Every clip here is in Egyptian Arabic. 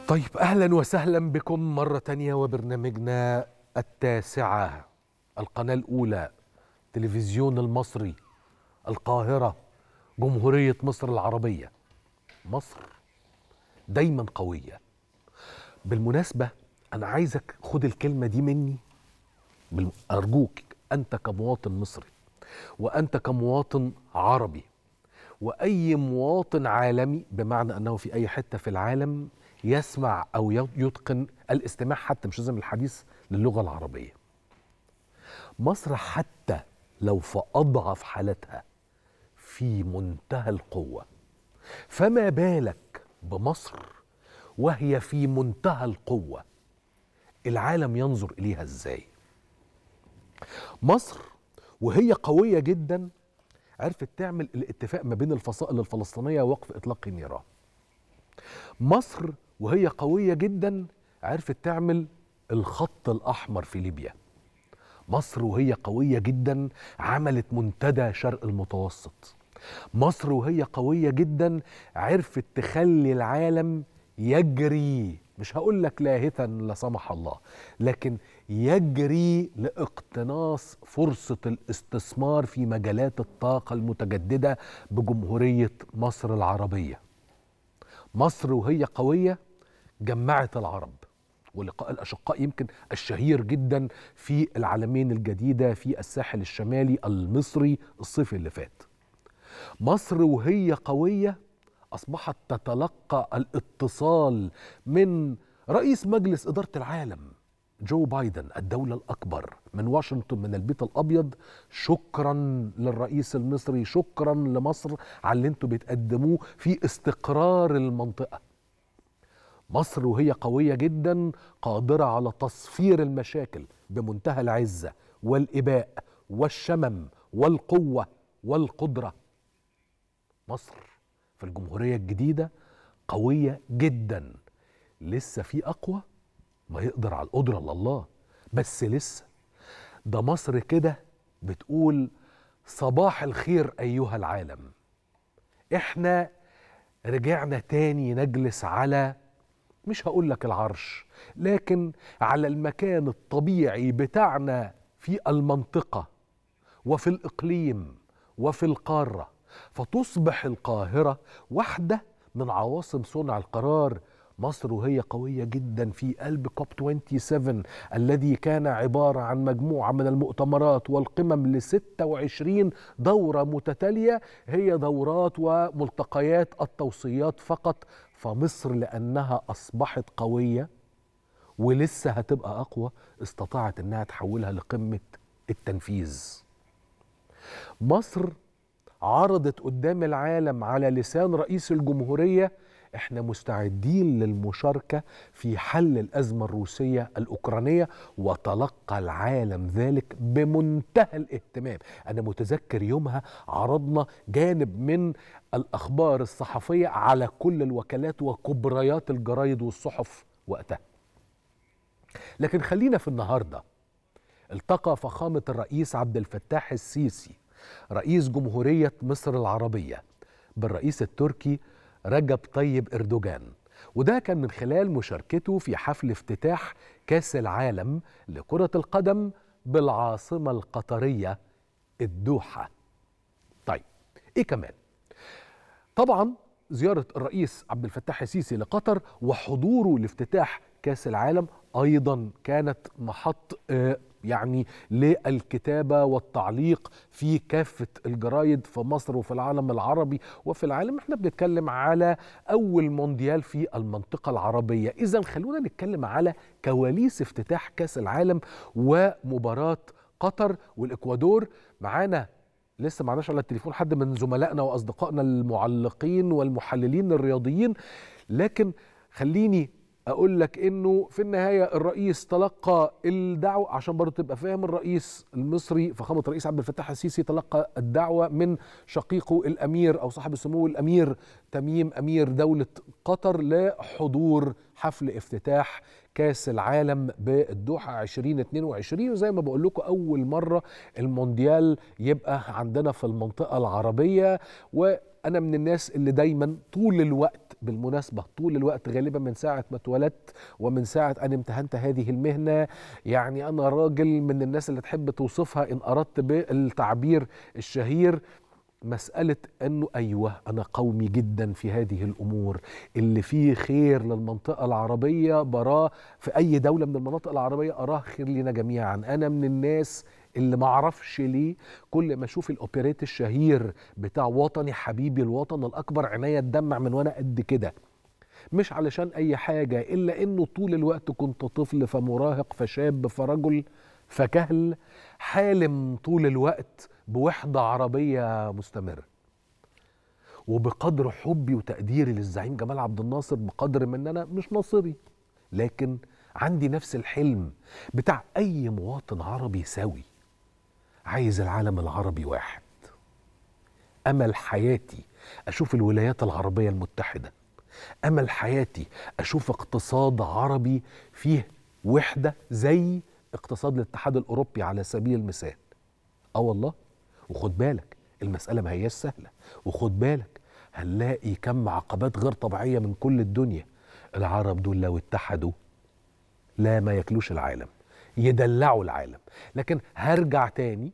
طيب اهلا وسهلا بكم مره تانية وبرنامجنا التاسعه القناه الاولى تلفزيون المصري القاهره جمهوريه مصر العربيه مصر دايما قويه بالمناسبه انا عايزك خد الكلمه دي مني بال- ارجوك انت كمواطن مصري وانت كمواطن عربي واي مواطن عالمي بمعنى انه في اي حته في العالم يسمع او ي- يتقن الاستماع حتى مش لازم الحديث للغه العربيه مصر حتى لو في اضعف حالتها في منتهى القوه فما بالك بمصر وهي في منتهى القوه العالم ينظر اليها ازاي مصر وهي قويه جدا عرفت تعمل الاتفاق ما بين الفصائل الفلسطينيه ووقف اطلاق النيران مصر وهي قويه جدا عرفت تعمل الخط الاحمر في ليبيا مصر وهي قويه جدا عملت منتدى شرق المتوسط مصر وهي قويه جدا عرفت تخلي العالم يجري مش هقول لك لاهثا لا سمح الله لكن يجري لاقتناص فرصه الاستثمار في مجالات الطاقه المتجدده بجمهوريه مصر العربيه مصر وهي قويه جمعت العرب ولقاء الاشقاء يمكن الشهير جدا في العالمين الجديده في الساحل الشمالي المصري الصيف اللي فات مصر وهي قويه اصبحت تتلقى الاتصال من رئيس مجلس اداره العالم جو بايدن الدولة الأكبر من واشنطن من البيت الأبيض شكرا للرئيس المصري شكرا لمصر على اللي انتوا بتقدموه في استقرار المنطقة مصر وهي قوية جدا قادرة على تصفير المشاكل بمنتهى العزة والإباء والشمم والقوة والقدرة مصر في الجمهورية الجديدة قوية جدا لسه في أقوى ما يقدر على القدرة إلا الله بس لسه ده مصر كده بتقول صباح الخير أيها العالم احنا رجعنا تاني نجلس على مش هقول لك العرش لكن على المكان الطبيعي بتاعنا في المنطقة وفي الإقليم وفي القارة فتصبح القاهرة واحدة من عواصم صنع القرار مصر وهي قوية جدا في قلب كوب 27 الذي كان عبارة عن مجموعة من المؤتمرات والقمم ل 26 دورة متتالية هي دورات وملتقيات التوصيات فقط فمصر لأنها أصبحت قوية ولسه هتبقى أقوى استطاعت أنها تحولها لقمة التنفيذ مصر عرضت قدام العالم على لسان رئيس الجمهورية احنا مستعدين للمشاركة في حل الأزمة الروسية الأوكرانية وتلقى العالم ذلك بمنتهى الاهتمام أنا متذكر يومها عرضنا جانب من الأخبار الصحفية على كل الوكالات وكبريات الجرايد والصحف وقتها لكن خلينا في النهارده التقى فخامة الرئيس عبد الفتاح السيسي رئيس جمهورية مصر العربية بالرئيس التركي رجب طيب اردوغان وده كان من خلال مشاركته في حفل افتتاح كاس العالم لكرة القدم بالعاصمة القطرية الدوحة. طيب ايه كمان؟ طبعا زيارة الرئيس عبد الفتاح السيسي لقطر وحضوره لافتتاح كاس العالم ايضا كانت محط آه، يعني للكتابة والتعليق في كافة الجرايد في مصر وفي العالم العربي وفي العالم احنا بنتكلم على أول مونديال في المنطقة العربية إذا خلونا نتكلم على كواليس افتتاح كاس العالم ومباراة قطر والإكوادور معانا لسه معناش على التليفون حد من زملائنا واصدقائنا المعلقين والمحللين الرياضيين لكن خليني اقول لك انه في النهايه الرئيس تلقى الدعوه عشان برضه تبقى فاهم الرئيس المصري فخامه الرئيس عبد الفتاح السيسي تلقى الدعوه من شقيقه الامير او صاحب السمو الامير تميم امير دوله قطر لحضور حفل افتتاح كاس العالم بالدوحه 2022 وزي ما بقول لكم اول مره المونديال يبقى عندنا في المنطقه العربيه و انا من الناس اللي دايما طول الوقت بالمناسبه طول الوقت غالبا من ساعه ما اتولدت ومن ساعه ان امتهنت هذه المهنه يعني انا راجل من الناس اللي تحب توصفها ان اردت بالتعبير الشهير مسألة أنه أيوة أنا قومي جدا في هذه الأمور اللي فيه خير للمنطقة العربية براه في أي دولة من المناطق العربية أراه خير لنا جميعا أنا من الناس اللي معرفش ليه كل ما اشوف الاوبريت الشهير بتاع وطني حبيبي الوطن الاكبر عينيا تدمع من وانا قد كده مش علشان اي حاجه الا انه طول الوقت كنت طفل فمراهق فشاب فرجل فكهل حالم طول الوقت بوحده عربيه مستمره وبقدر حبي وتقديري للزعيم جمال عبد الناصر بقدر من ان انا مش ناصري لكن عندي نفس الحلم بتاع اي مواطن عربي سوي عايز العالم العربي واحد امل حياتي اشوف الولايات العربيه المتحده امل حياتي اشوف اقتصاد عربي فيه وحده زي اقتصاد الاتحاد الاوروبي على سبيل المثال اه والله وخد بالك المساله ما هياش سهله وخد بالك هنلاقي كم عقبات غير طبيعيه من كل الدنيا العرب دول لو اتحدوا لا ما ياكلوش العالم يدلعوا العالم لكن هرجع تاني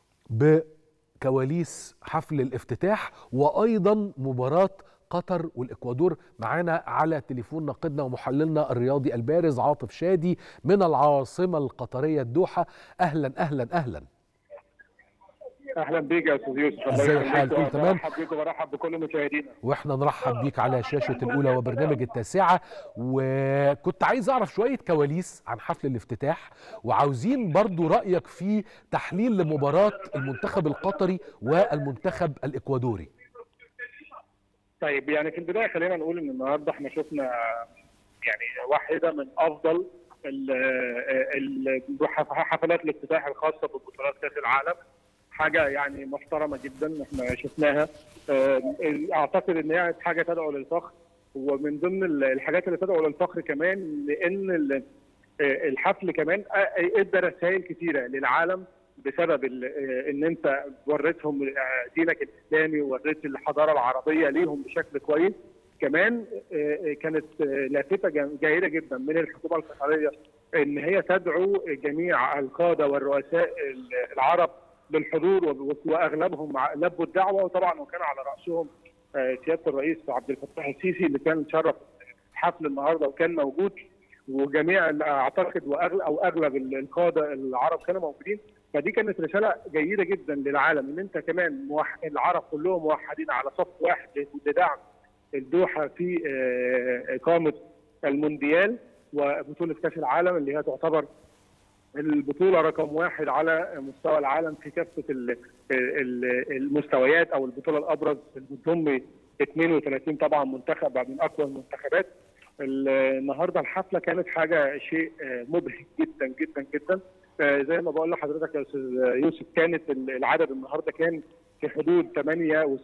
بكواليس حفل الافتتاح وايضا مباراه قطر والاكوادور معانا على تليفون ناقدنا ومحللنا الرياضي البارز عاطف شادي من العاصمه القطريه الدوحه اهلا اهلا اهلا اهلا بيك يا استاذ يوسف الله ازاي يخليك الحال؟ كله تمام؟ برحب بيك وبرحب بكل مشاهدينا واحنا نرحب بيك على شاشة الأولى وبرنامج التاسعة وكنت عايز أعرف شوية كواليس عن حفل الافتتاح وعاوزين برضو رأيك في تحليل لمباراة المنتخب القطري والمنتخب الإكوادوري طيب يعني في البدايه خلينا نقول ان النهارده احنا شفنا يعني واحده من افضل ال- ال- حفلات الافتتاح الخاصه ببطولات كاس العالم حاجه يعني محترمه جدا احنا شفناها آه، اعتقد ان هي حاجه تدعو للفخر ومن ضمن ال- الحاجات اللي تدعو للفخر كمان لان ال- آه، الحفل كمان آه، ادى رسائل كثيره للعالم بسبب ال- آه، ان انت وريتهم آه، دينك الاسلامي ووريت الحضاره العربيه ليهم بشكل كويس كمان آه، آه، كانت آه، لافته جم- جيده جدا من الحكومه القطريه ان هي تدعو جميع القاده والرؤساء ال- العرب للحضور وب- واغلبهم ع- لبوا الدعوه وطبعا وكان على راسهم آه، سياده الرئيس عبد الفتاح السيسي اللي كان شرف حفل النهارده وكان موجود وجميع ال- اعتقد واغلب او اغلب ال- القاده العرب كانوا موجودين فدي كانت رساله جيده جدا للعالم ان انت كمان موح... العرب كلهم موحدين على صف واحد لدعم الدوحه في آه، اقامه المونديال وبطوله كاس العالم اللي هي تعتبر البطوله رقم واحد على مستوى العالم في كافه ال- ال- المستويات او البطوله الابرز اللي بتضم 32 طبعا منتخب من اقوى المنتخبات النهارده الحفله كانت حاجه شيء آه، مبهج جدا جدا جدا آه، زي ما بقول لحضرتك يا استاذ يوسف كانت ال- العدد النهارده كان في حدود 8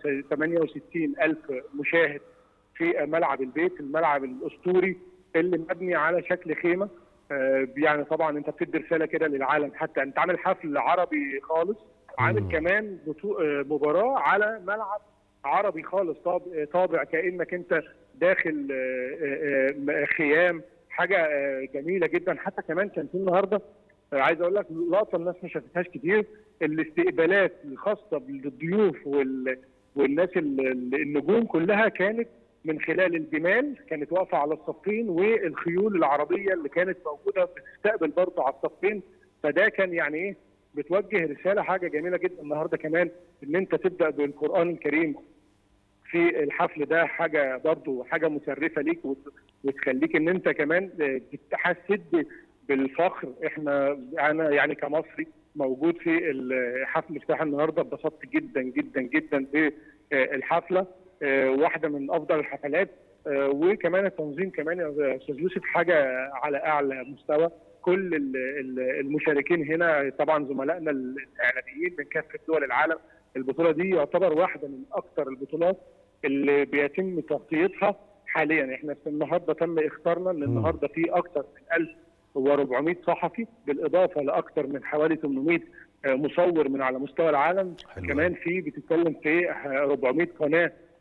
68 الف مشاهد في ملعب البيت الملعب الاسطوري اللي مبني على شكل خيمه آه، يعني طبعا انت بتدي رساله كده للعالم حتى انت عامل حفل عربي خالص عامل مم. كمان بطو- آه، مباراه على ملعب عربي خالص طاب- طابع كانك انت داخل آه، آه، آه، خيام حاجه آه، جميله جدا حتى كمان كان في النهارده آه، عايز اقول لك لقطه الناس ما شافتهاش كتير الاستقبالات الخاصه بالضيوف وال والناس ال- ال- النجوم كلها كانت من خلال الجمال كانت واقفه على الصفين والخيول العربيه اللي كانت موجوده بتستقبل برضه على الصفين فده كان يعني ايه بتوجه رساله حاجه جميله جدا النهارده كمان ان انت تبدا بالقران الكريم في الحفل ده حاجه برضه حاجه مشرفه ليك وت- وتخليك ان انت كمان تحسد بالفخر احنا انا يعني كمصري موجود في الحفل افتتاح النهارده اتبسطت جدا جدا جدا بالحفله آه، واحده من افضل الحفلات آه، وكمان التنظيم كمان يا استاذ يوسف حاجه على اعلى مستوى كل ال- ال- المشاركين هنا طبعا زملائنا الاعلاميين من كافه دول العالم البطوله دي يعتبر واحده من اكثر البطولات اللي بيتم تغطيتها حاليا احنا في النهارده تم اختارنا ان النهارده في اكثر من 1400 صحفي بالاضافه لاكثر من حوالي 800 مصور من على مستوى العالم حلو كمان في بتتكلم في 400 قناه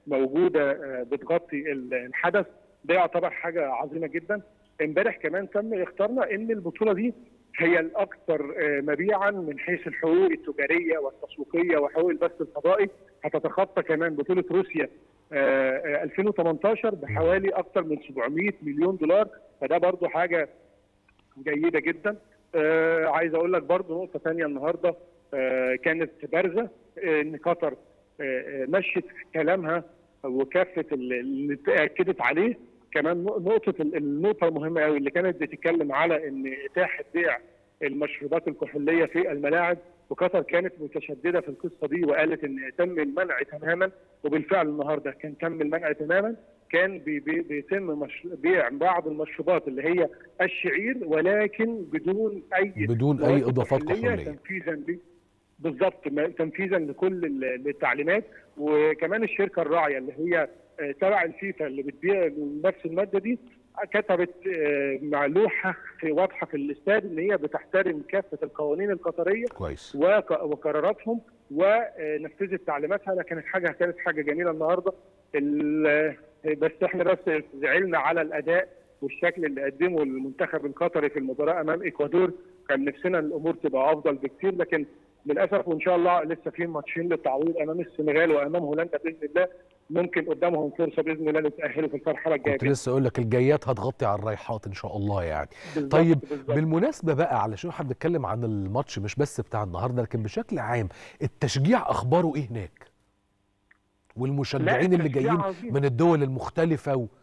موجوده آه، بتغطي ال- الحدث ده يعتبر حاجه عظيمه جدا امبارح كمان تم اختارنا ان البطوله دي هي الاكثر آه، مبيعا من حيث الحقوق التجاريه والتسويقيه وحقوق البث الفضائي هتتخطى كمان بطوله روسيا آه، آه، 2018 بحوالي اكثر من 700 مليون دولار فده برضو حاجه جيده جدا آه عايز اقول لك برضو نقطه ثانيه النهارده آه كانت بارزه آه ان قطر آه آه، مشت كلامها وكافه ال- اللي اكدت عليه كمان نق- نقطه ال- النقطه المهمه قوي اللي كانت بتتكلم على ان اتاحه بيع المشروبات الكحوليه في الملاعب وقطر كانت متشدده في القصه دي وقالت ان تم المنع تماما وبالفعل النهارده كان تم المنع تماما كان بي بي بيتم مش بيع بعض المشروبات اللي هي الشعير ولكن بدون اي بدون اي مواد اضافات كحولية كحوليه تنفيذا ل بالظبط ما- تنفيذا لكل ال- التعليمات وكمان الشركه الراعيه اللي هي آه، تبع الفيفا اللي بتبيع نفس الماده دي كتبت آه، مع لوحه في واضحه في الاستاد ان هي بتحترم كافه القوانين القطريه كويس وق- وقراراتهم ونفذت تعليماتها لكن كانت حاجه كانت حاجه جميله النهارده ال- بس احنا بس زعلنا على الاداء والشكل اللي قدمه المنتخب القطري في المباراه امام اكوادور كان نفسنا الامور تبقى افضل بكثير لكن للاسف وان شاء الله لسه في ماتشين للتعويض امام السنغال وامام هولندا باذن الله ممكن قدامهم فرصه باذن الله يتاهلوا في المرحله الجايه كنت لسه اقول لك الجايات هتغطي على الرايحات ان شاء الله يعني بالظبط- طيب بالظبط. بالمناسبه بقى علشان احنا بنتكلم عن الماتش مش بس بتاع النهارده لكن بشكل عام التشجيع اخباره ايه هناك والمشجعين اللي التشجيع جايين عظيم. من الدول المختلفه و...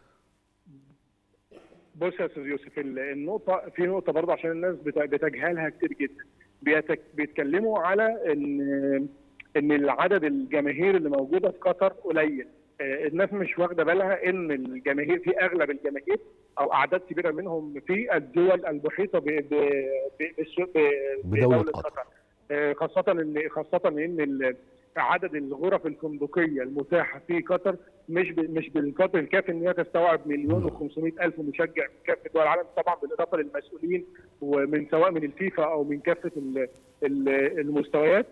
بص يا استاذ يوسف ال- النقطه في نقطه برضه عشان الناس بت- بتجهلها كتير جدا بيتك- بيتكلموا على ان ان العدد الجماهير اللي موجوده في قطر قليل آه، الناس مش واخده بالها ان الجماهير في اغلب الجماهير او اعداد كبيره منهم في الدول المحيطه ب- ب- ب- بالس- ب- بدولة بدولة قطر. آه، خاصه ان خاصه ان ال- عدد الغرف الفندقيه المتاحه في قطر مش ب- مش بالقدر الكافي ان هي تستوعب مليون و500 الف مشجع من كافه دول العالم طبعا بالاضافه للمسؤولين ومن سواء من الفيفا او من كافه ال- ال- المستويات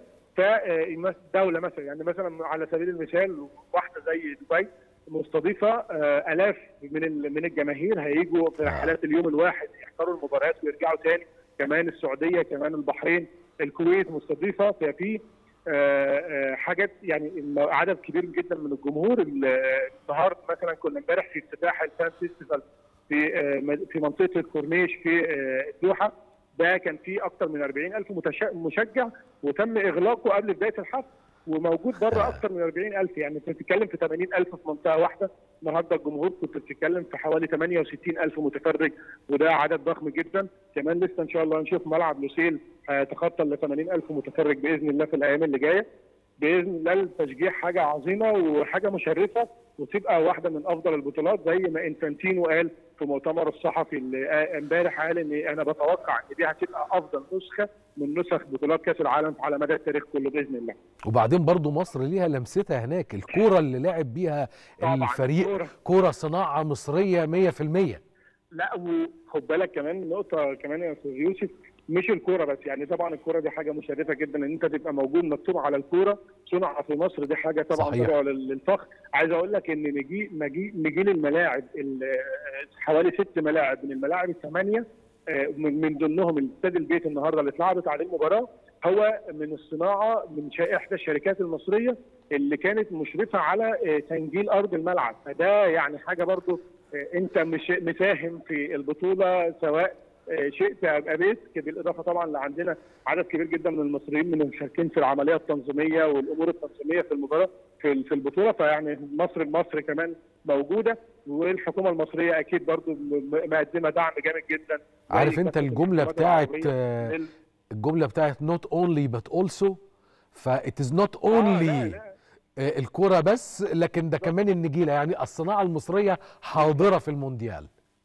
فدوله مثلا يعني مثلا على سبيل المثال واحده زي دبي مستضيفه آه، الاف من ال- من الجماهير هيجوا في آه. رحلات اليوم الواحد يحضروا المباريات ويرجعوا تاني كمان السعوديه كمان البحرين الكويت مستضيفه ففي آه، آه، حاجات يعني إن عدد كبير جدا من الجمهور ال- آه، النهارده مثلا كنا امبارح في افتتاح الفان فيستيفال في آه، مد- في منطقه الكورنيش في آه، الدوحه ده كان فيه اكثر من 40 الف متش- مشجع وتم اغلاقه قبل بدايه الحفل وموجود بره اكثر من 40 الف يعني انت بتتكلم في 80 الف في منطقه واحده النهارده الجمهور كنت بتتكلم في حوالي 68 الف متفرج وده عدد ضخم جدا كمان لسه ان شاء الله هنشوف ملعب لوسيل هيتخطى ال 80 الف متفرج باذن الله في الايام اللي جايه باذن الله التشجيع حاجه عظيمه وحاجه مشرفه وتبقى واحده من افضل البطولات زي ما انفانتينو قال في مؤتمره الصحفي اللي آه امبارح قال ان انا بتوقع ان دي هتبقى افضل نسخه من نسخ بطولات كاس العالم على مدى التاريخ كله باذن الله. وبعدين برضو مصر ليها لمستها هناك الكوره اللي لعب بيها طبعاً الفريق الكورة. كوره صناعه مصريه 100% لا وخد بالك كمان نقطه كمان يا استاذ يوسف مش الكوره بس يعني طبعا الكوره دي حاجه مشرفه جدا ان انت تبقى موجود مكتوب على الكوره صنع في مصر دي حاجه طبعا صحيح. تدعو لل- للفخر عايز اقول لك ان نجي نجي نجيل الملاعب ال- حوالي ست ملاعب من الملاعب الثمانيه آه، من من ضمنهم الاستاد البيت النهارده اللي اتلعبت عليه المباراه هو من الصناعه من شا- احدى الشركات المصريه اللي كانت مشرفه على آه، تنجيل ارض الملعب فده يعني حاجه برضو آه، انت مش مساهم في البطوله سواء آه، شئت ام ابيت بالاضافه طبعا لعندنا عدد كبير جدا من المصريين من المشاركين في العمليه التنظيميه والامور التنظيميه في المباراه في في البطوله فيعني مصر مصر كمان موجوده والحكومه المصريه اكيد برضو م- مقدمه دعم جامد جدا عارف زي انت كافة الجمله الحكومات بتاعت العربية آه، لل- الجمله بتاعت not only but also ف it is not آه، لا، only لا. آه، الكرة بس لكن ده كمان النجيلة يعني الصناعة المصرية حاضرة في المونديال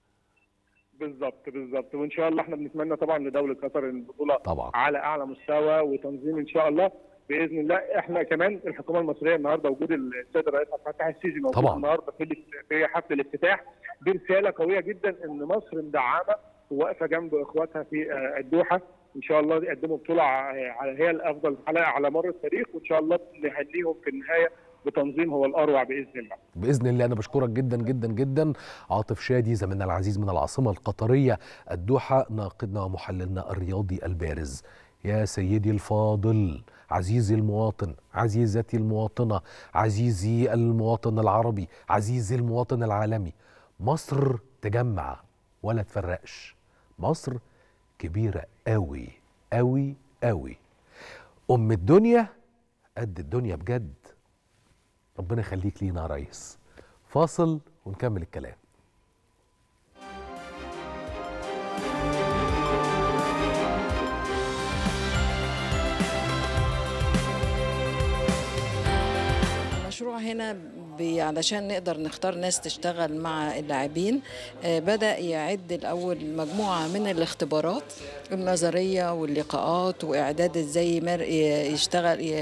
بالظبط بالظبط وان شاء الله احنا بنتمنى طبعا لدوله قطر ان البطوله طبعا على اعلى مستوى وتنظيم ان شاء الله باذن الله احنا كمان الحكومه المصريه النهارده وجود السيد الرئيس عبد الفتاح السيسي موجود طبعاً. النهارده في الاف- في حفل الافتتاح دي رساله قويه جدا ان مصر مدعمه وواقفه جنب اخواتها في آه، الدوحه ان شاء الله يقدموا بطوله ع- على هي الافضل على على مر التاريخ وان شاء الله نهنيهم في النهايه بتنظيم هو الاروع باذن الله باذن الله انا بشكرك جدا جدا جدا عاطف شادي زميلنا العزيز من العاصمه القطريه الدوحه ناقدنا ومحللنا الرياضي البارز يا سيدي الفاضل عزيزي المواطن عزيزتي المواطنه عزيزي المواطن العربي عزيزي المواطن العالمي مصر تجمع ولا تفرقش مصر كبيره قوي قوي قوي ام الدنيا قد الدنيا بجد ربنا يخليك لينا يا ريس فاصل ونكمل الكلام المشروع هنا بي- علشان نقدر نختار ناس تشتغل مع اللاعبين آه، بدأ يعد الأول مجموعة من الاختبارات النظرية واللقاءات وإعداد إزاي مر- ي- يشتغل ي-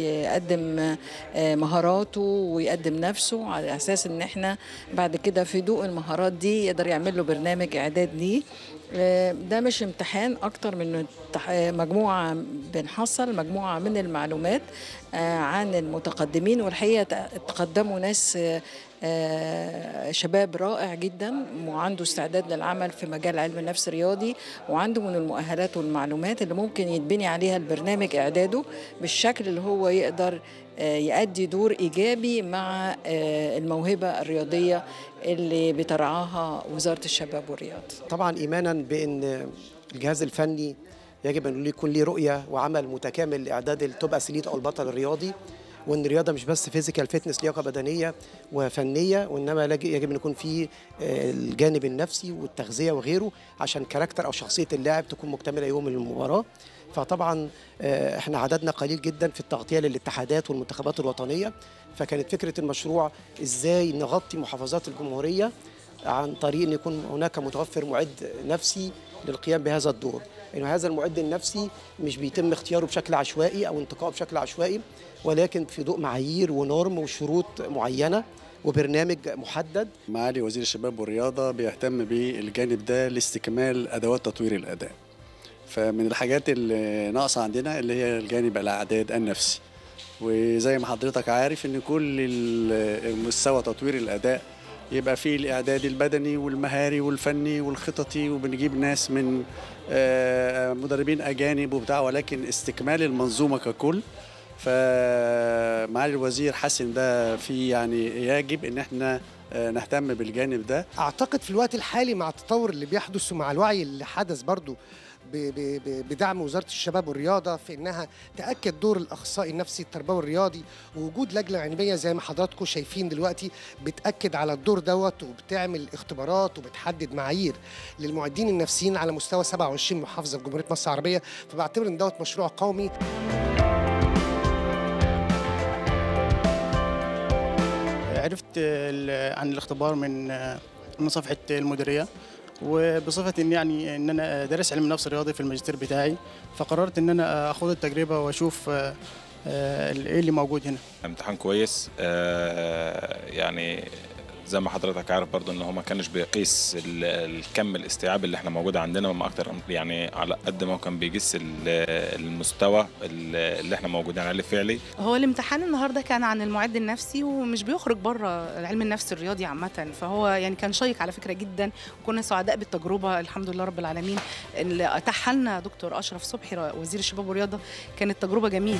يقدم آه، مهاراته ويقدم نفسه على أساس إن إحنا بعد كده في ضوء المهارات دي يقدر يعمل له برنامج إعداد ليه آه، ده مش امتحان أكتر من امتح- آه، مجموعة بنحصل مجموعة من المعلومات آه، عن المتقدمين والحقيقة ت- تقدموا ناس آه، آه، شباب رائع جدا وعنده استعداد للعمل في مجال علم النفس الرياضي وعنده من المؤهلات والمعلومات اللي ممكن يتبني عليها البرنامج إعداده بالشكل اللي هو يقدر آه، يؤدي دور إيجابي مع آه، الموهبة الرياضية اللي بترعاها وزارة الشباب والرياضة طبعا ايمانا بان الجهاز الفني يجب ان يكون ليه رؤيه وعمل متكامل لاعداد التوب اثليت او البطل الرياضي وان الرياضه مش بس فيزيكال فيتنس لياقه بدنيه وفنيه وانما لاج- يجب ان يكون في آه، الجانب النفسي والتغذيه وغيره عشان كاركتر او شخصيه اللاعب تكون مكتمله يوم المباراه فطبعا آه، احنا عددنا قليل جدا في التغطيه للاتحادات والمنتخبات الوطنيه فكانت فكره المشروع ازاي نغطي محافظات الجمهوريه عن طريق ان يكون هناك متوفر معد نفسي للقيام بهذا الدور انه هذا المعد النفسي مش بيتم اختياره بشكل عشوائي او انتقائه بشكل عشوائي ولكن في ضوء معايير ونورم وشروط معينه وبرنامج محدد معالي وزير الشباب والرياضة بيهتم بالجانب ده لاستكمال أدوات تطوير الأداء فمن الحاجات اللي ناقصة عندنا اللي هي الجانب الإعداد النفسي وزي ما حضرتك عارف إن كل ال- مستوى تطوير الأداء يبقى فيه الإعداد البدني والمهاري والفني والخططي وبنجيب ناس من آه، مدربين أجانب وبتاع ولكن استكمال المنظومة ككل فمعالي الوزير حسن ده في يعني يجب ان احنا آه، نهتم بالجانب ده اعتقد في الوقت الحالي مع التطور اللي بيحدث ومع الوعي اللي حدث برضو ب- ب- ب- بدعم وزاره الشباب والرياضه في انها تاكد دور الاخصائي النفسي التربوي الرياضي ووجود لجنه علميه زي ما حضراتكم شايفين دلوقتي بتاكد على الدور دوت وبتعمل اختبارات وبتحدد معايير للمعدين النفسيين على مستوى 27 محافظه في جمهوريه مصر العربيه فبعتبر ان دوت مشروع قومي عرفت ال- عن الاختبار من من صفحة المديرية وبصفة إن يعني إن أنا دارس علم النفس الرياضي في الماجستير بتاعي فقررت إن أنا أخوض التجربة وأشوف آه، آه، إيه اللي موجود هنا امتحان كويس آه، يعني زي ما حضرتك عارف برضو ان هو ما كانش بيقيس ال- الكم الاستيعاب اللي احنا موجود عندنا وما اكتر يعني على قد ما هو كان بيقيس ال- المستوى ال- اللي احنا موجودين عليه فعلي هو الامتحان النهارده كان عن المعد النفسي ومش بيخرج بره علم النفس الرياضي عامه فهو يعني كان شيق على فكره جدا وكنا سعداء بالتجربه الحمد لله رب العالمين اللي اتاحها لنا دكتور اشرف صبحي وزير الشباب والرياضه كانت تجربه جميله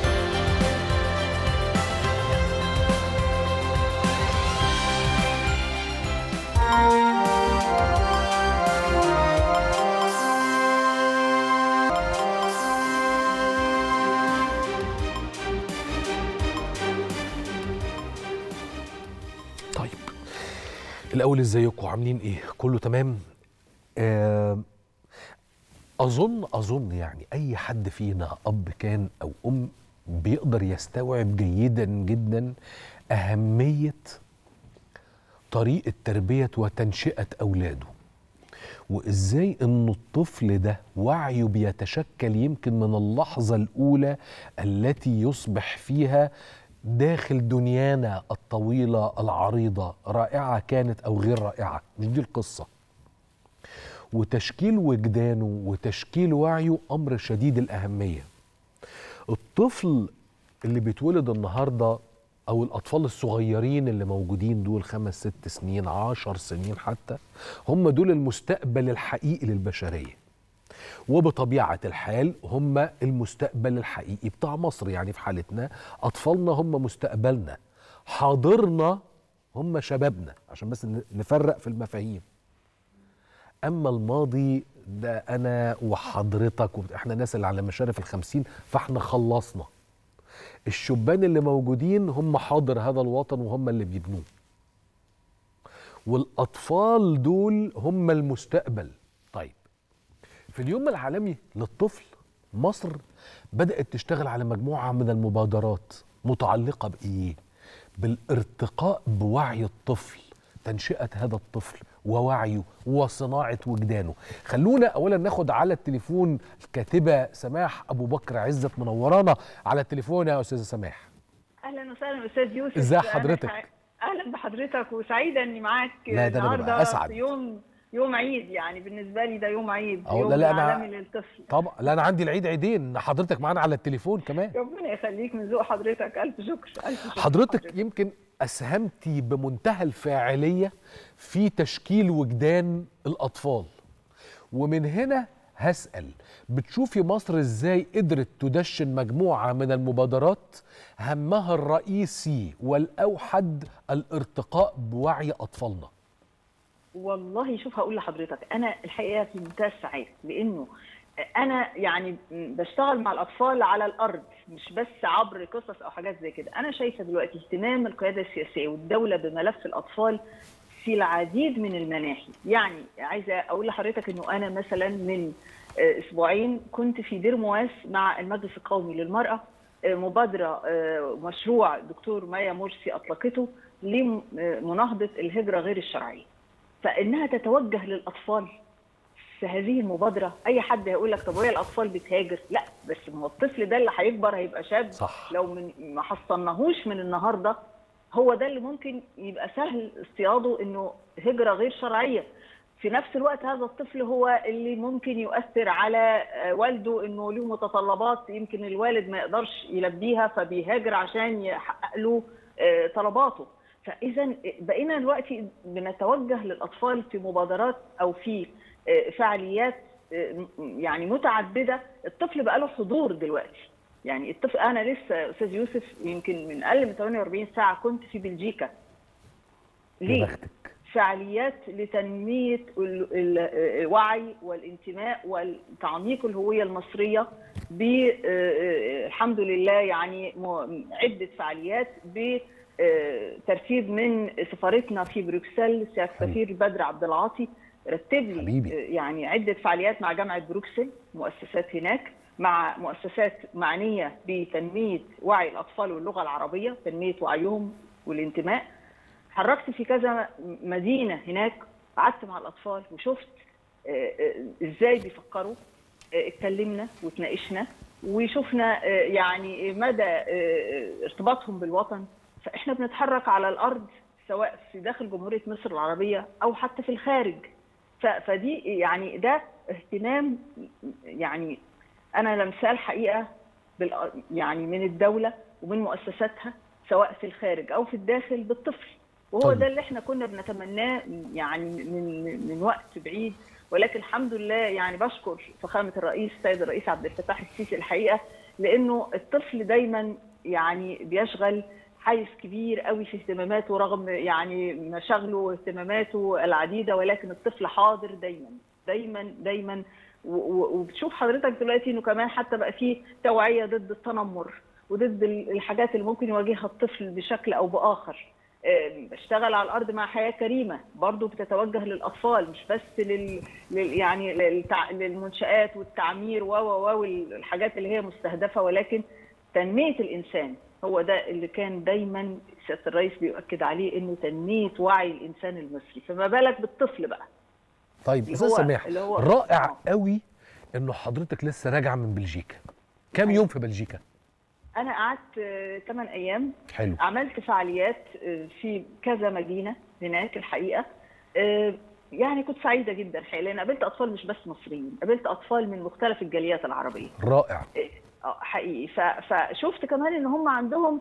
طيب الاول ازيكم عاملين ايه كله تمام آه اظن اظن يعني اي حد فينا اب كان او ام بيقدر يستوعب جيدا جدا اهميه طريقه تربيه وتنشئه اولاده وازاي ان الطفل ده وعيه بيتشكل يمكن من اللحظه الاولى التي يصبح فيها داخل دنيانا الطويله العريضه رائعه كانت او غير رائعه مش دي القصه وتشكيل وجدانه وتشكيل وعيه امر شديد الاهميه الطفل اللي بيتولد النهارده او الاطفال الصغيرين اللي موجودين دول خمس ست سنين عشر سنين حتى هم دول المستقبل الحقيقي للبشريه وبطبيعه الحال هم المستقبل الحقيقي بتاع مصر يعني في حالتنا اطفالنا هم مستقبلنا حاضرنا هم شبابنا عشان بس ن- نفرق في المفاهيم اما الماضي ده انا وحضرتك وبت- احنا ناس اللي على مشارف الخمسين فاحنا خلصنا الشبان اللي موجودين هم حاضر هذا الوطن وهم اللي بيبنوه والاطفال دول هم المستقبل طيب في اليوم العالمي للطفل مصر بدات تشتغل على مجموعه من المبادرات متعلقه بايه بالارتقاء بوعي الطفل تنشئه هذا الطفل ووعيه وصناعه وجدانه خلونا اولا ناخد على التليفون الكاتبه سماح ابو بكر عزت منورانا على التليفون يا استاذه سماح اهلا وسهلا استاذ يوسف ازاي أنا حضرتك؟ سع- اهلا بحضرتك وسعيده اني معاك لا، ده أنا ببقى النهارده أسعد. في يوم يوم عيد يعني بالنسبه لي ده يوم عيد أهو، يوم لا، لا، أنا- عالمي للطفل طبعا لا انا عندي العيد عيدين حضرتك معانا على التليفون كمان ربنا يخليك من ذوق حضرتك الف شكر الف شكر حضرتك يمكن اسهمتي بمنتهى الفاعليه في تشكيل وجدان الاطفال ومن هنا هسال بتشوفي مصر ازاي قدرت تدشن مجموعه من المبادرات همها الرئيسي والاوحد الارتقاء بوعي اطفالنا والله شوف هقول لحضرتك انا الحقيقه في منتهى السعاده لانه انا يعني بشتغل مع الاطفال على الارض مش بس عبر قصص او حاجات زي كده انا شايفه دلوقتي اهتمام القياده السياسيه والدوله بملف الاطفال في العديد من المناحي يعني عايزه اقول لحضرتك انه انا مثلا من آه، اسبوعين كنت في دير مواس مع المجلس القومي للمراه آه، مبادره آه، مشروع دكتور مايا مرسي اطلقته لمناهضه الهجره غير الشرعيه فانها تتوجه للاطفال في هذه المبادره اي حد هيقول لك طب وهي الاطفال بتهاجر لا بس ما هو الطفل ده اللي هيكبر هيبقى شاب صح. لو من ما حصلناهوش من النهارده هو ده اللي ممكن يبقى سهل اصطياده انه هجره غير شرعيه في نفس الوقت هذا الطفل هو اللي ممكن يؤثر على آه، والده انه له متطلبات يمكن الوالد ما يقدرش يلبيها فبيهاجر عشان يحقق له آه، طلباته فاذا بقينا دلوقتي بنتوجه للاطفال في مبادرات او في آه، فعاليات آه، يعني متعدده الطفل بقى له حضور دلوقتي يعني الطفل انا لسه استاذ يوسف يمكن من اقل من 48 ساعه كنت في بلجيكا يا ليه؟ بختك فعاليات لتنميه ال- ال- الوعي والانتماء وتعميق الهويه المصريه ب آه، الحمد لله يعني م- عده فعاليات بترتيب من سفارتنا في بروكسل سياده السفير بدر عبد العاطي رتب لي حبيبي. آه، يعني عده فعاليات مع جامعه بروكسل مؤسسات هناك مع مؤسسات معنيه بتنميه وعي الاطفال واللغه العربيه تنميه وعيهم والانتماء حركت في كذا مدينه هناك قعدت مع الاطفال وشفت آه، آه، ازاي بيفكروا آه، اتكلمنا وتناقشنا وشفنا آه، يعني مدى آه، ارتباطهم بالوطن فاحنا بنتحرك على الارض سواء في داخل جمهوريه مصر العربيه او حتى في الخارج ف- فدي يعني ده اهتمام يعني انا لمساه الحقيقه بال- يعني من الدوله ومن مؤسساتها سواء في الخارج او في الداخل بالطفل وهو طيب. ده اللي احنا كنا بنتمناه يعني من من وقت بعيد ولكن الحمد لله يعني بشكر فخامه الرئيس السيد الرئيس عبد الفتاح السيسي الحقيقه لانه الطفل دايما يعني بيشغل حيز كبير قوي في اهتماماته رغم يعني مشاغله واهتماماته العديده ولكن الطفل حاضر دايما دايما دايما و- و- وبتشوف حضرتك دلوقتي انه كمان حتى بقى في توعيه ضد التنمر وضد ال- الحاجات اللي ممكن يواجهها الطفل بشكل او باخر آم، بشتغل على الارض مع حياه كريمه برضو بتتوجه للاطفال مش بس لل, لل... يعني للتع... للمنشات والتعمير و و و والحاجات اللي هي مستهدفه ولكن تنميه الانسان هو ده اللي كان دايما سياده الرئيس بيؤكد عليه انه تنميه وعي الانسان المصري فما بالك بالطفل بقى طيب اللي استاذ هو- سماح اللي هو- رائع آه. قوي انه حضرتك لسه راجعه من بلجيكا كام يوم في بلجيكا انا قعدت 8 ايام حلو عملت فعاليات آه، في كذا مدينه هناك الحقيقه آه، يعني كنت سعيده جدا الحقيقه لان قابلت اطفال مش بس مصريين قابلت اطفال من مختلف الجاليات العربيه رائع آه، حقيقي ف- فشفت كمان ان هم عندهم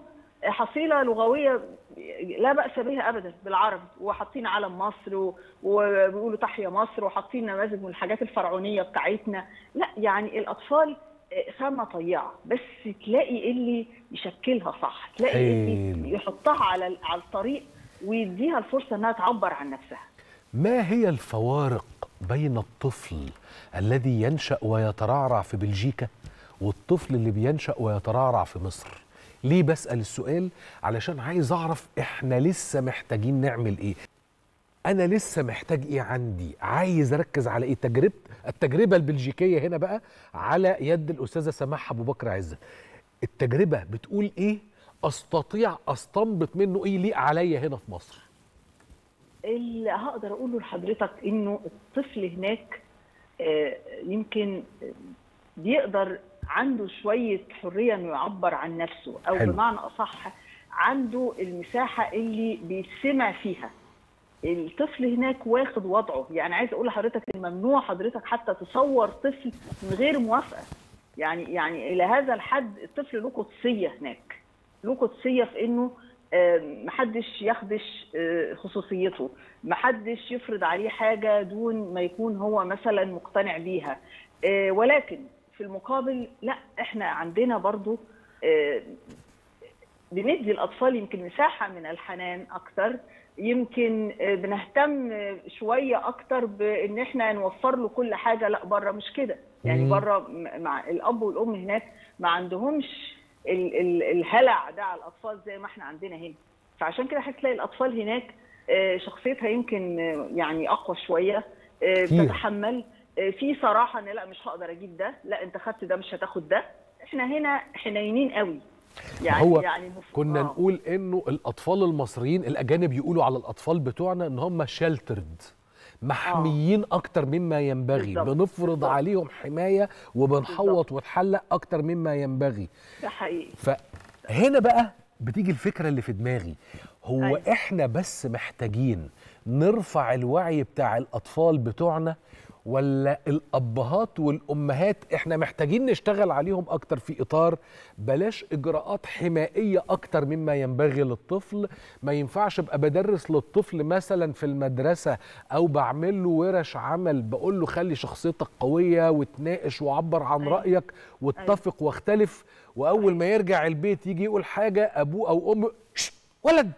حصيله لغويه لا باس بها ابدا بالعربي وحاطين علم مصر و- وبيقولوا تحيا مصر وحاطين نماذج من الحاجات الفرعونيه بتاعتنا لا يعني الاطفال خامه طيعه بس تلاقي اللي يشكلها صح تلاقي حلو. اللي يحطها على على الطريق ويديها الفرصه انها تعبر عن نفسها ما هي الفوارق بين الطفل الذي ينشأ ويترعرع في بلجيكا والطفل اللي بينشأ ويترعرع في مصر ليه بسأل السؤال علشان عايز أعرف إحنا لسه محتاجين نعمل إيه أنا لسه محتاج إيه عندي عايز أركز على إيه تجربة التجربة البلجيكية هنا بقى على يد الأستاذة سماح أبو بكر عزت التجربة بتقول إيه أستطيع أستنبط منه إيه ليه عليا هنا في مصر اللي هقدر اقوله لحضرتك انه الطفل هناك آه، يمكن آه، بيقدر عنده شويه حريه انه يعبر عن نفسه او حلو. بمعنى اصح عنده المساحه اللي بيتسمع فيها الطفل هناك واخد وضعه يعني عايز اقول لحضرتك ان ممنوع حضرتك حتى تصور طفل من غير موافقه يعني يعني الى هذا الحد الطفل له قدسيه هناك له قدسيه في انه آه، محدش يخدش آه، خصوصيته محدش يفرض عليه حاجه دون ما يكون هو مثلا مقتنع بيها آه، ولكن في المقابل لا احنا عندنا برضو آه، بندي الاطفال يمكن مساحه من الحنان اكتر يمكن آه، بنهتم آه، شويه اكتر بان احنا نوفر له كل حاجه لا بره مش كده يعني مم. بره م- مع الاب والام هناك ما عندهمش ال- ال- الهلع ده على الاطفال زي ما احنا عندنا هنا فعشان كده هتلاقي الاطفال هناك آه، شخصيتها يمكن آه، يعني اقوى شويه آه، كتير. بتتحمل آه، في صراحه ان لا مش هقدر اجيب ده لا انت خدت ده مش هتاخد ده احنا هنا حنينين قوي يعني هو يعني مف... كنا آه. نقول انه الاطفال المصريين الاجانب يقولوا على الاطفال بتوعنا ان هم شيلترد محميين اكتر مما ينبغي بالظبط. بنفرض بالظبط. عليهم حمايه وبنحوط ونحلق اكتر مما ينبغي ده حقيقي فهنا بقى بتيجي الفكره اللي في دماغي هو أيوة. احنا بس محتاجين نرفع الوعي بتاع الاطفال بتوعنا ولا الابهات والامهات احنا محتاجين نشتغل عليهم اكتر في اطار بلاش اجراءات حمائيه اكتر مما ينبغي للطفل ما ينفعش ابقى بدرس للطفل مثلا في المدرسه او بعمل له ورش عمل بقول له خلي شخصيتك قويه وتناقش وعبر عن أيوة. رايك واتفق واختلف واول ما يرجع البيت يجي يقول حاجه ابوه او امه "شش، ولد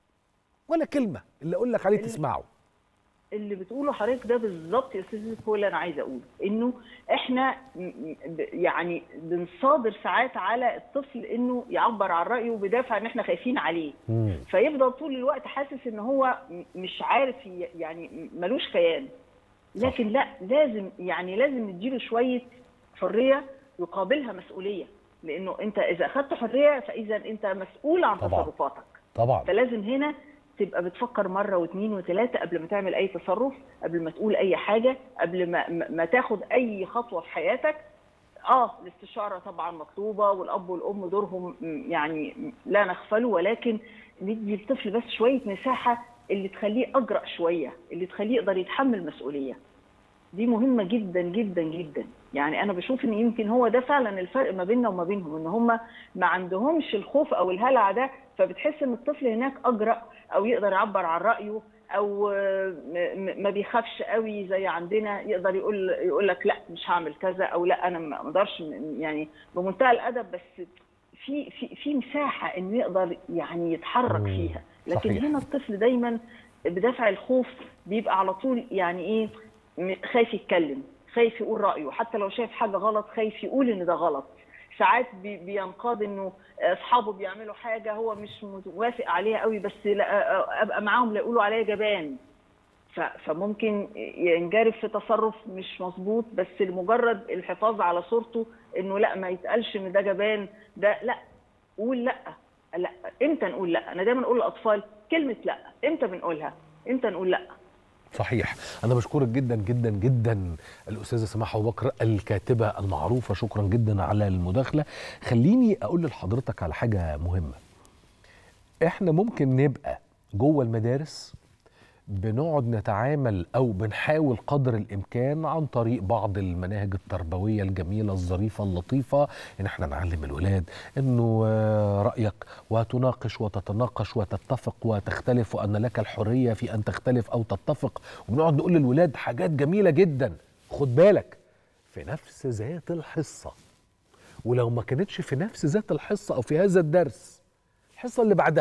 ولا كلمه اللي اقول لك عليه تسمعه اللي بتقوله حضرتك ده بالظبط يا استاذ يوسف هو اللي انا عايزه اقوله انه احنا م- م- ب- يعني بنصادر ساعات على الطفل انه يعبر عن رايه بدافع ان احنا خايفين عليه فيفضل طول الوقت حاسس ان هو م- مش عارف ي- يعني ملوش كيان لكن لا لازم يعني لازم نديله شويه حريه يقابلها مسؤوليه لانه انت اذا اخذت حريه فاذا انت مسؤول عن طبعاً. تصرفاتك طبعا فلازم هنا تبقى بتفكر مره واثنين وثلاثه قبل ما تعمل اي تصرف قبل ما تقول اي حاجه قبل ما ما ما تاخد اي خطوه في حياتك اه الاستشاره طبعا مطلوبه والاب والام دورهم م- يعني م- لا نغفله ولكن ندي الطفل بس شويه مساحه اللي تخليه اجرأ شويه اللي تخليه يقدر يتحمل مسؤوليه دي مهمه جدا جدا جدا يعني انا بشوف ان يمكن هو ده فعلا الفرق ما بيننا وما بينهم ان هم ما عندهمش الخوف او الهلع ده فبتحس ان الطفل هناك اجرأ او يقدر يعبر عن رايه او آه، م- م- ما بيخافش قوي زي عندنا يقدر يقول يقول لك لا مش هعمل كذا او لا انا ما اقدرش م- يعني بمنتهى الادب بس في في في مساحه انه يقدر يعني يتحرك مم، فيها لكن صحيح. هنا الطفل دايما بدافع الخوف بيبقى على طول يعني ايه م- خايف يتكلم خايف يقول رايه حتى لو شايف حاجه غلط خايف يقول ان ده غلط ساعات بي- بينقاد انه اصحابه بيعملوا حاجه هو مش موافق عليها قوي بس لا ابقى معاهم لا يقولوا عليا جبان ف- فممكن ينجرف في تصرف مش مظبوط بس لمجرد الحفاظ على صورته انه لا ما يتقالش ان ده جبان ده لا قول لا لا امتى نقول لا انا دايما اقول للاطفال كلمه لا امتى بنقولها امتى نقول لا صحيح انا بشكرك جدا جدا جدا الاستاذه سماح ابو بكر الكاتبه المعروفه شكرا جدا على المداخله خليني اقول لحضرتك على حاجه مهمه احنا ممكن نبقى جوه المدارس بنقعد نتعامل او بنحاول قدر الامكان عن طريق بعض المناهج التربويه الجميله الظريفه اللطيفه ان احنا نعلم الولاد انه آه، رايك وتناقش وتتناقش وتتفق وتختلف وان لك الحريه في ان تختلف او تتفق وبنقعد نقول للولاد حاجات جميله جدا خد بالك في نفس ذات الحصه ولو ما كانتش في نفس ذات الحصه او في هذا الدرس الحصه اللي بعدها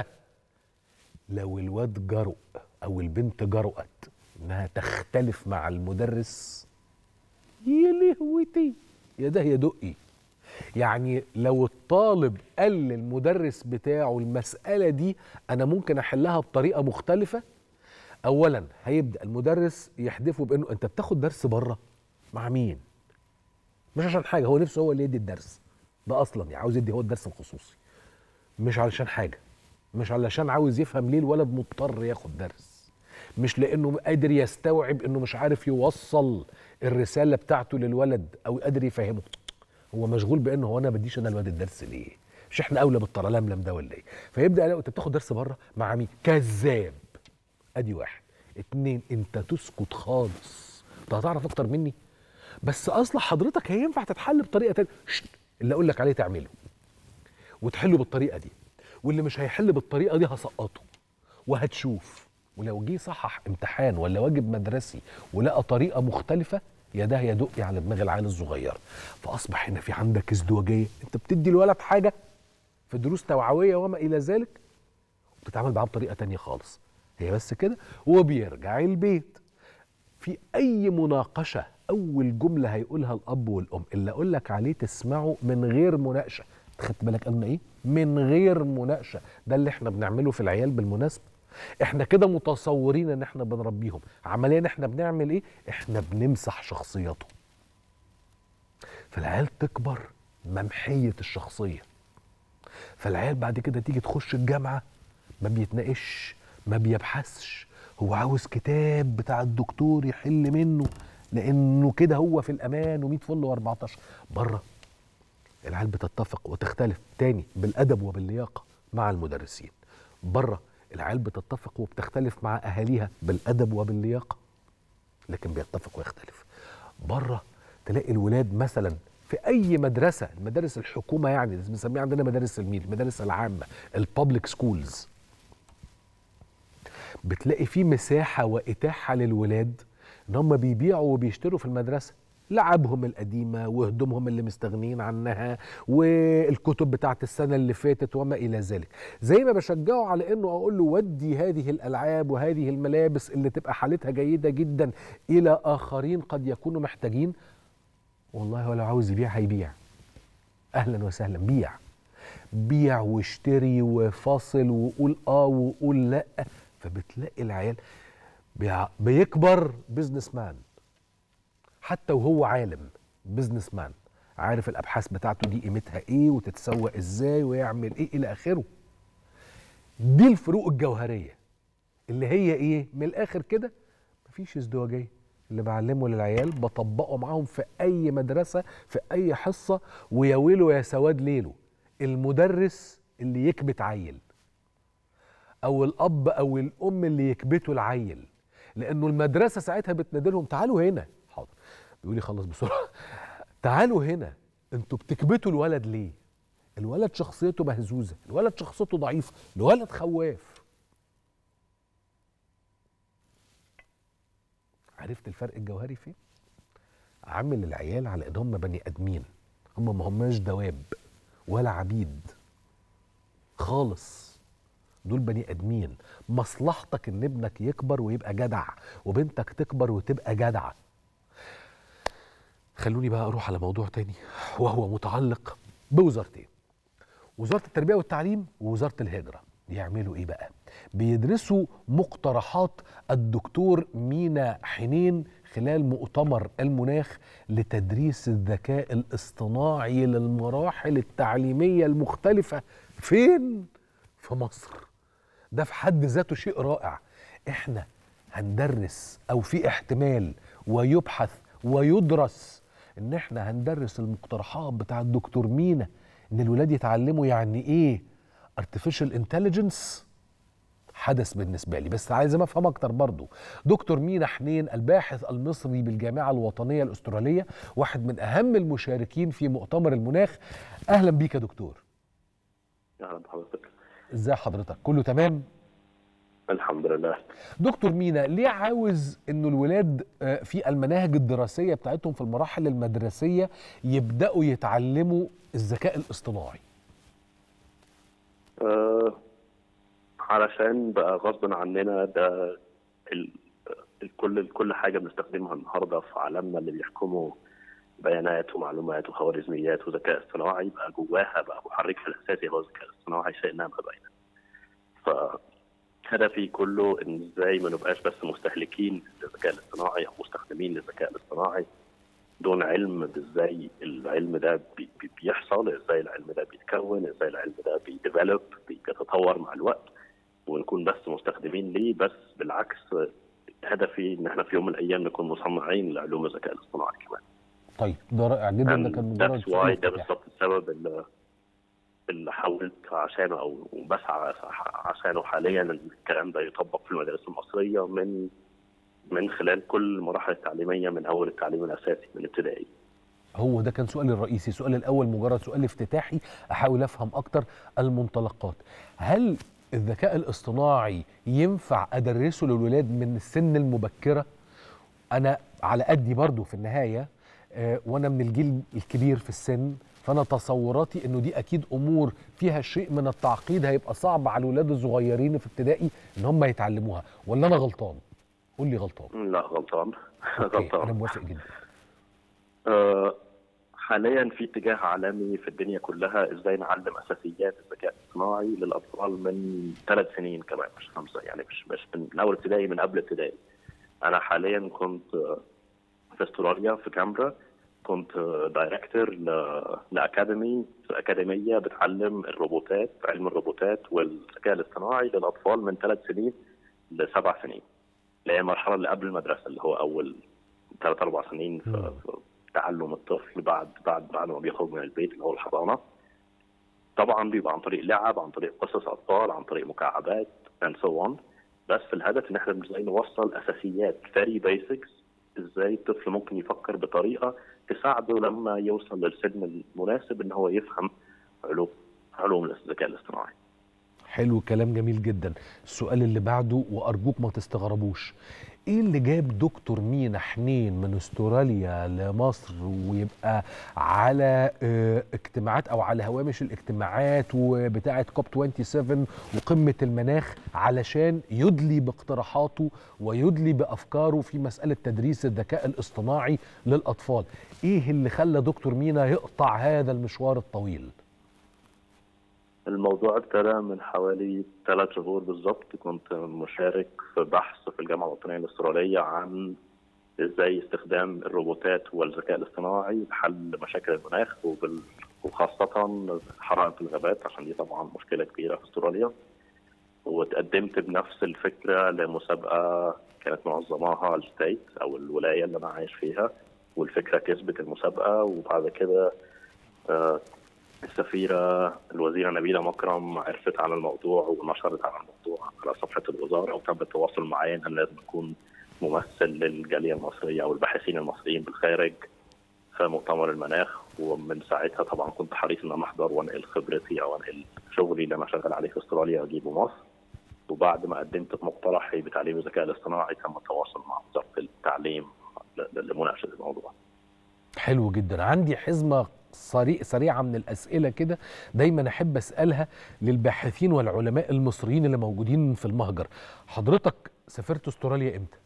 لو الواد جرؤ او البنت جرؤت انها تختلف مع المدرس يا لهوتي يا ده يا دقي يعني لو الطالب قال للمدرس بتاعه المسألة دي أنا ممكن أحلها بطريقة مختلفة أولا هيبدأ المدرس يحدفه بأنه أنت بتاخد درس بره مع مين؟ مش عشان حاجة هو نفسه هو اللي يدي الدرس ده أصلا يعني عاوز يدي هو الدرس الخصوصي مش علشان حاجة مش علشان عاوز يفهم ليه الولد مضطر ياخد درس مش لانه قادر يستوعب انه مش عارف يوصل الرساله بتاعته للولد او قادر يفهمه هو مشغول بانه هو انا بديش انا الواد الدرس ليه مش احنا اولى بالطرلملم ده ولا ايه فيبدا يلاقي انت بتاخد درس بره مع مين كذاب ادي واحد اتنين انت تسكت خالص انت هتعرف اكتر مني بس اصلا حضرتك هينفع تتحل بطريقه تانية شت، اللي اقول لك عليه تعمله وتحله بالطريقه دي واللي مش هيحل بالطريقه دي هسقطه وهتشوف ولو جه صحح امتحان ولا واجب مدرسي ولقى طريقه مختلفه يا ده يا دقي على دماغ العيل الصغير فاصبح هنا في عندك ازدواجيه انت بتدي الولد حاجه في دروس توعويه وما الى ذلك وبتتعامل معاه بطريقه تانية خالص هي بس كده وبيرجع البيت في اي مناقشه اول جمله هيقولها الاب والام اللي اقول لك عليه تسمعه من غير مناقشه خدت بالك قالنا ايه من غير مناقشه ده اللي احنا بنعمله في العيال بالمناسبه احنا كده متصورين ان احنا بنربيهم عمليا احنا بنعمل ايه احنا بنمسح شخصيته فالعيال تكبر ممحيه الشخصيه فالعيال بعد كده تيجي تخش الجامعه ما بيتناقش ما بيبحثش هو عاوز كتاب بتاع الدكتور يحل منه لانه كده هو في الامان و100 فل و14 بره العيال بتتفق وتختلف تاني بالادب وباللياقه مع المدرسين بره العيال بتتفق وبتختلف مع اهاليها بالادب وباللياقه لكن بيتفق ويختلف بره تلاقي الولاد مثلا في اي مدرسه المدارس الحكومه يعني اللي بنسميها عندنا مدارس الميل المدارس العامه البابليك سكولز بتلاقي في مساحه واتاحه للولاد ان هم بيبيعوا وبيشتروا في المدرسه لعبهم القديمة وهدومهم اللي مستغنين عنها والكتب بتاعت السنة اللي فاتت وما إلى ذلك زي ما بشجعه على أنه أقول له ودي هذه الألعاب وهذه الملابس اللي تبقى حالتها جيدة جدا إلى آخرين قد يكونوا محتاجين والله هو لو عاوز يبيع هيبيع أهلا وسهلا بيع بيع واشتري وفاصل وقول آه وقول لأ فبتلاقي العيال بيع- بيكبر بيزنس مان حتى وهو عالم بزنس مان عارف الابحاث بتاعته دي قيمتها ايه وتتسوق ازاي ويعمل ايه الى اخره دي الفروق الجوهريه اللي هي ايه من الاخر كده مفيش ازدواجيه اللي بعلمه للعيال بطبقه معاهم في اي مدرسه في اي حصه ويا ويله يا سواد ليله المدرس اللي يكبت عيل او الاب او الام اللي يكبتوا العيل لانه المدرسه ساعتها بتنادي لهم تعالوا هنا حاضر بيقول لي خلص بسرعه تعالوا هنا انتوا بتكبتوا الولد ليه الولد شخصيته مهزوزه الولد شخصيته ضعيفه الولد خواف عرفت الفرق الجوهري فين عامل العيال على ان هم بني ادمين هم ما هماش دواب ولا عبيد خالص دول بني ادمين مصلحتك ان ابنك يكبر ويبقى جدع وبنتك تكبر وتبقى جدعه خلوني بقى اروح على موضوع تاني وهو متعلق بوزارتين وزاره التربيه والتعليم ووزاره الهجره يعملوا ايه بقى بيدرسوا مقترحات الدكتور مينا حنين خلال مؤتمر المناخ لتدريس الذكاء الاصطناعي للمراحل التعليميه المختلفه فين في مصر ده في حد ذاته شيء رائع احنا هندرس او في احتمال ويبحث ويدرس ان احنا هندرس المقترحات بتاع الدكتور مينا ان الولاد يتعلموا يعني ايه artificial intelligence حدث بالنسبه لي بس عايز افهم اكتر برضو دكتور مينا حنين الباحث المصري بالجامعه الوطنيه الاستراليه واحد من اهم المشاركين في مؤتمر المناخ اهلا بيك يا دكتور اهلا بحضرتك ازاي حضرتك كله تمام الحمد لله دكتور مينا ليه عاوز انه الولاد آه، في المناهج الدراسيه بتاعتهم في المراحل المدرسيه يبداوا يتعلموا الذكاء الاصطناعي آه علشان بقى غصب عننا ده ال- الكل كل حاجه بنستخدمها النهارده في عالمنا اللي بيحكموا بيانات ومعلومات وخوارزميات وذكاء اصطناعي بقى جواها بقى محركها الاساسي هو الذكاء الاصطناعي شئنا ما بينا. فهدفي كله ان ازاي ما نبقاش بس مستهلكين للذكاء الاصطناعي او مستخدمين للذكاء الاصطناعي دون علم بازاي العلم ده بي- بي- بيحصل ازاي العلم ده بيتكون ازاي العلم ده بيديفلوب بيتطور مع الوقت ونكون بس مستخدمين ليه بس بالعكس هدفي ان احنا في يوم من الايام نكون مصنعين لعلوم الذكاء الاصطناعي كمان طيب ده رائع جدا ده كان مجرد That's why سؤال ده افتتاحي. بالظبط السبب اللي اللي حاولت عشانه او بسعى عشانه حاليا ان الكلام ده يطبق في المدارس المصريه من من خلال كل المراحل التعليميه من اول التعليم الاساسي من ابتدائي هو ده كان سؤالي الرئيسي السؤال الاول مجرد سؤال افتتاحي احاول افهم اكتر المنطلقات هل الذكاء الاصطناعي ينفع ادرسه للولاد من السن المبكره انا على قدي برضو في النهايه آه، وانا من الجيل الكبير في السن فانا تصوراتي انه دي اكيد امور فيها شيء من التعقيد هيبقى صعب على الولاد الصغيرين في ابتدائي ان هم يتعلموها ولا انا غلطان قول لي غلطان لا غلطان أوكي، انا غلطان موافق جدا آه، حاليا في اتجاه عالمي في الدنيا كلها ازاي نعلم اساسيات الذكاء الاصطناعي للاطفال من ثلاث سنين كمان مش خمسه يعني مش مش من اول ابتدائي من قبل ابتدائي انا حاليا كنت آه، في استراليا في كامبرا كنت آه، دايركتور ل- لاكاديمي اكاديميه بتعلم الروبوتات علم الروبوتات والذكاء الاصطناعي للاطفال من ثلاث سنين لسبع سنين اللي هي المرحله اللي قبل المدرسه اللي هو اول ثلاث اربع سنين في في تعلم الطفل بعد بعد بعد ما بيخرج من البيت اللي هو الحضانه طبعا بيبقى عن طريق لعب عن طريق قصص اطفال عن طريق مكعبات and so on بس الهدف ان احنا ازاي نوصل اساسيات very basics ازاي الطفل ممكن يفكر بطريقه تساعده لما يوصل للسن المناسب ان هو يفهم علوم علوم الذكاء الاصطناعي حلو كلام جميل جدا السؤال اللي بعده وارجوك ما تستغربوش ايه اللي جاب دكتور مينا حنين من استراليا لمصر ويبقى على آه، اجتماعات او على هوامش الاجتماعات وبتاعه كوب 27 وقمه المناخ علشان يدلي باقتراحاته ويدلي بافكاره في مساله تدريس الذكاء الاصطناعي للاطفال ايه اللي خلى دكتور مينا يقطع هذا المشوار الطويل الموضوع ابتدى من حوالي ثلاث شهور بالظبط كنت مشارك في بحث في الجامعة الوطنية الأسترالية عن ازاي استخدام الروبوتات والذكاء الاصطناعي لحل مشاكل المناخ وبال... وخاصة حرائق الغابات عشان دي طبعا مشكلة كبيرة في استراليا وتقدمت بنفس الفكرة لمسابقة كانت منظماها الستيت أو الولاية اللي أنا عايش فيها والفكرة كسبت المسابقة وبعد كده آه، السفيرة الوزيرة نبيلة مكرم عرفت عن الموضوع ونشرت عن الموضوع على صفحة الوزارة وتم التواصل معايا إن أنا لازم أكون ممثل للجالية المصرية أو الباحثين المصريين بالخارج في مؤتمر المناخ ومن ساعتها طبعا كنت حريص إن أنا أحضر وأنقل خبرتي أو أنقل شغلي اللي أنا شغال عليه في أستراليا وأجيبه مصر وبعد ما قدمت مقترحي بتعليم الذكاء الاصطناعي تم التواصل مع وزارة التعليم ل- لمناقشة الموضوع حلو جدا عندي حزمة سريع سريعة من الأسئلة كده دايما أحب أسألها للباحثين والعلماء المصريين اللي موجودين في المهجر حضرتك سافرت استراليا إمتى؟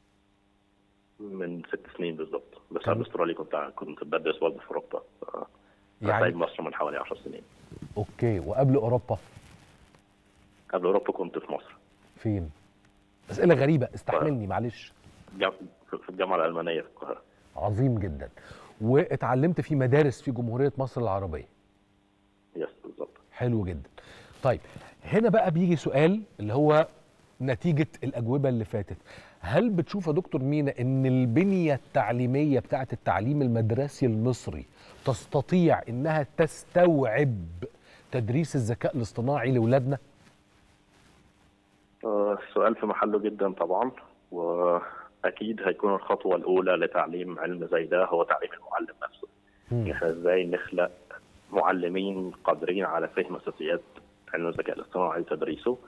من ست سنين بالظبط بس قبل استراليا كنت كنت بدرس برضه في اوروبا يعني- يعني مصر من حوالي 10 سنين أوكي وقبل أوروبا قبل اوروبا كنت في مصر فين؟ أسئلة غريبة استحملني معلش جا- في الجامعه الالمانيه في القاهره عظيم جدا واتعلمت في مدارس في جمهورية مصر العربية يس بالظبط حلو جدا طيب هنا بقى بيجي سؤال اللي هو نتيجة الأجوبة اللي فاتت هل بتشوف يا دكتور مينا أن البنية التعليمية بتاعة التعليم المدرسي المصري تستطيع أنها تستوعب تدريس الذكاء الاصطناعي لأولادنا؟ آه، السؤال في محله جدا طبعا واكيد هيكون الخطوه الاولى لتعليم علم زي ده هو تعليم المعلم نفسه مم. احنا ازاي نخلق معلمين قادرين على فهم اساسيات علم الذكاء الاصطناعي وتدريسه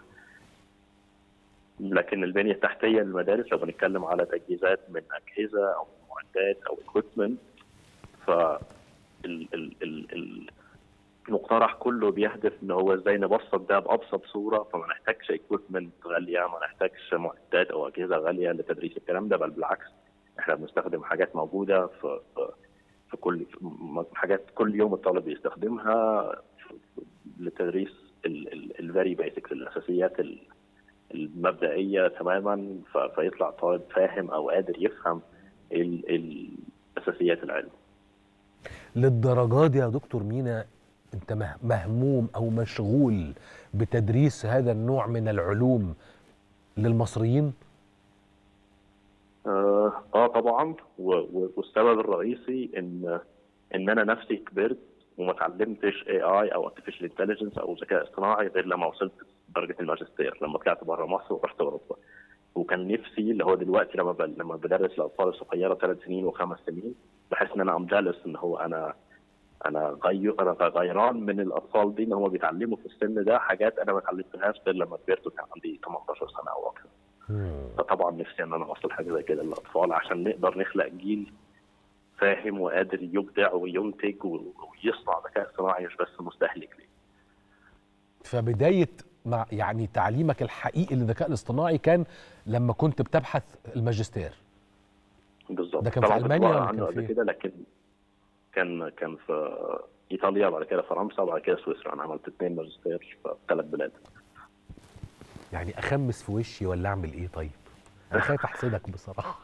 لكن البنيه التحتيه للمدارس لو بنتكلم على تجهيزات من اجهزه او معدات او اكويبمنت ف ال- ال- ال- ال- المقترح كله بيهدف ان هو ازاي نبسط ده بابسط صوره فما نحتاجش اكويبمنت غاليه ما نحتاجش معدات او اجهزه غاليه لتدريس الكلام ده بل بالعكس احنا بنستخدم حاجات موجوده في في- في كل في م- حاجات كل يوم الطالب بيستخدمها في- في- لتدريس الفيري بيسكس الاساسيات ال- المبدئيه تماما ف- فيطلع طالب فاهم او قادر يفهم ال- ال- اساسيات العلم للدرجة دي يا دكتور مينا انت مه- مهموم او مشغول بتدريس هذا النوع من العلوم للمصريين آه, اه طبعا و- و- والسبب الرئيسي ان ان انا نفسي كبرت وما اتعلمتش اي اي او ارتفيشال انتليجنس او ذكاء اصطناعي غير لما وصلت درجه الماجستير لما طلعت بره مصر ورحت اوروبا وكان نفسي اللي هو دلوقتي لما ب... لما بدرس الاطفال الصغيره ثلاث سنين وخمس سنين بحس ان انا ام جالس ان هو انا انا غير انا غيران من الاطفال دي ان هم بيتعلموا في السن ده حاجات انا ما اتعلمتهاش غير لما كبرت وكان عندي 18 سنه او اكثر فطبعا نفسي ان انا اوصل حاجه زي كده للاطفال عشان نقدر نخلق جيل فاهم وقادر يبدع وينتج و- ويصنع ذكاء اصطناعي مش بس مستهلك ليه فبداية مع يعني تعليمك الحقيقي للذكاء الاصطناعي كان لما كنت بتبحث الماجستير بالظبط ده كان في طبعا كنت ألمانيا بقرا ولا عنه كان قبل فين؟ كده لكن كان كان في ايطاليا وبعد كده فرنسا وبعد كده سويسرا انا عملت اثنين ماجستير في ثلاث بلاد يعني اخمس في وشي ولا اعمل ايه طيب انا خايف احسدك بصراحه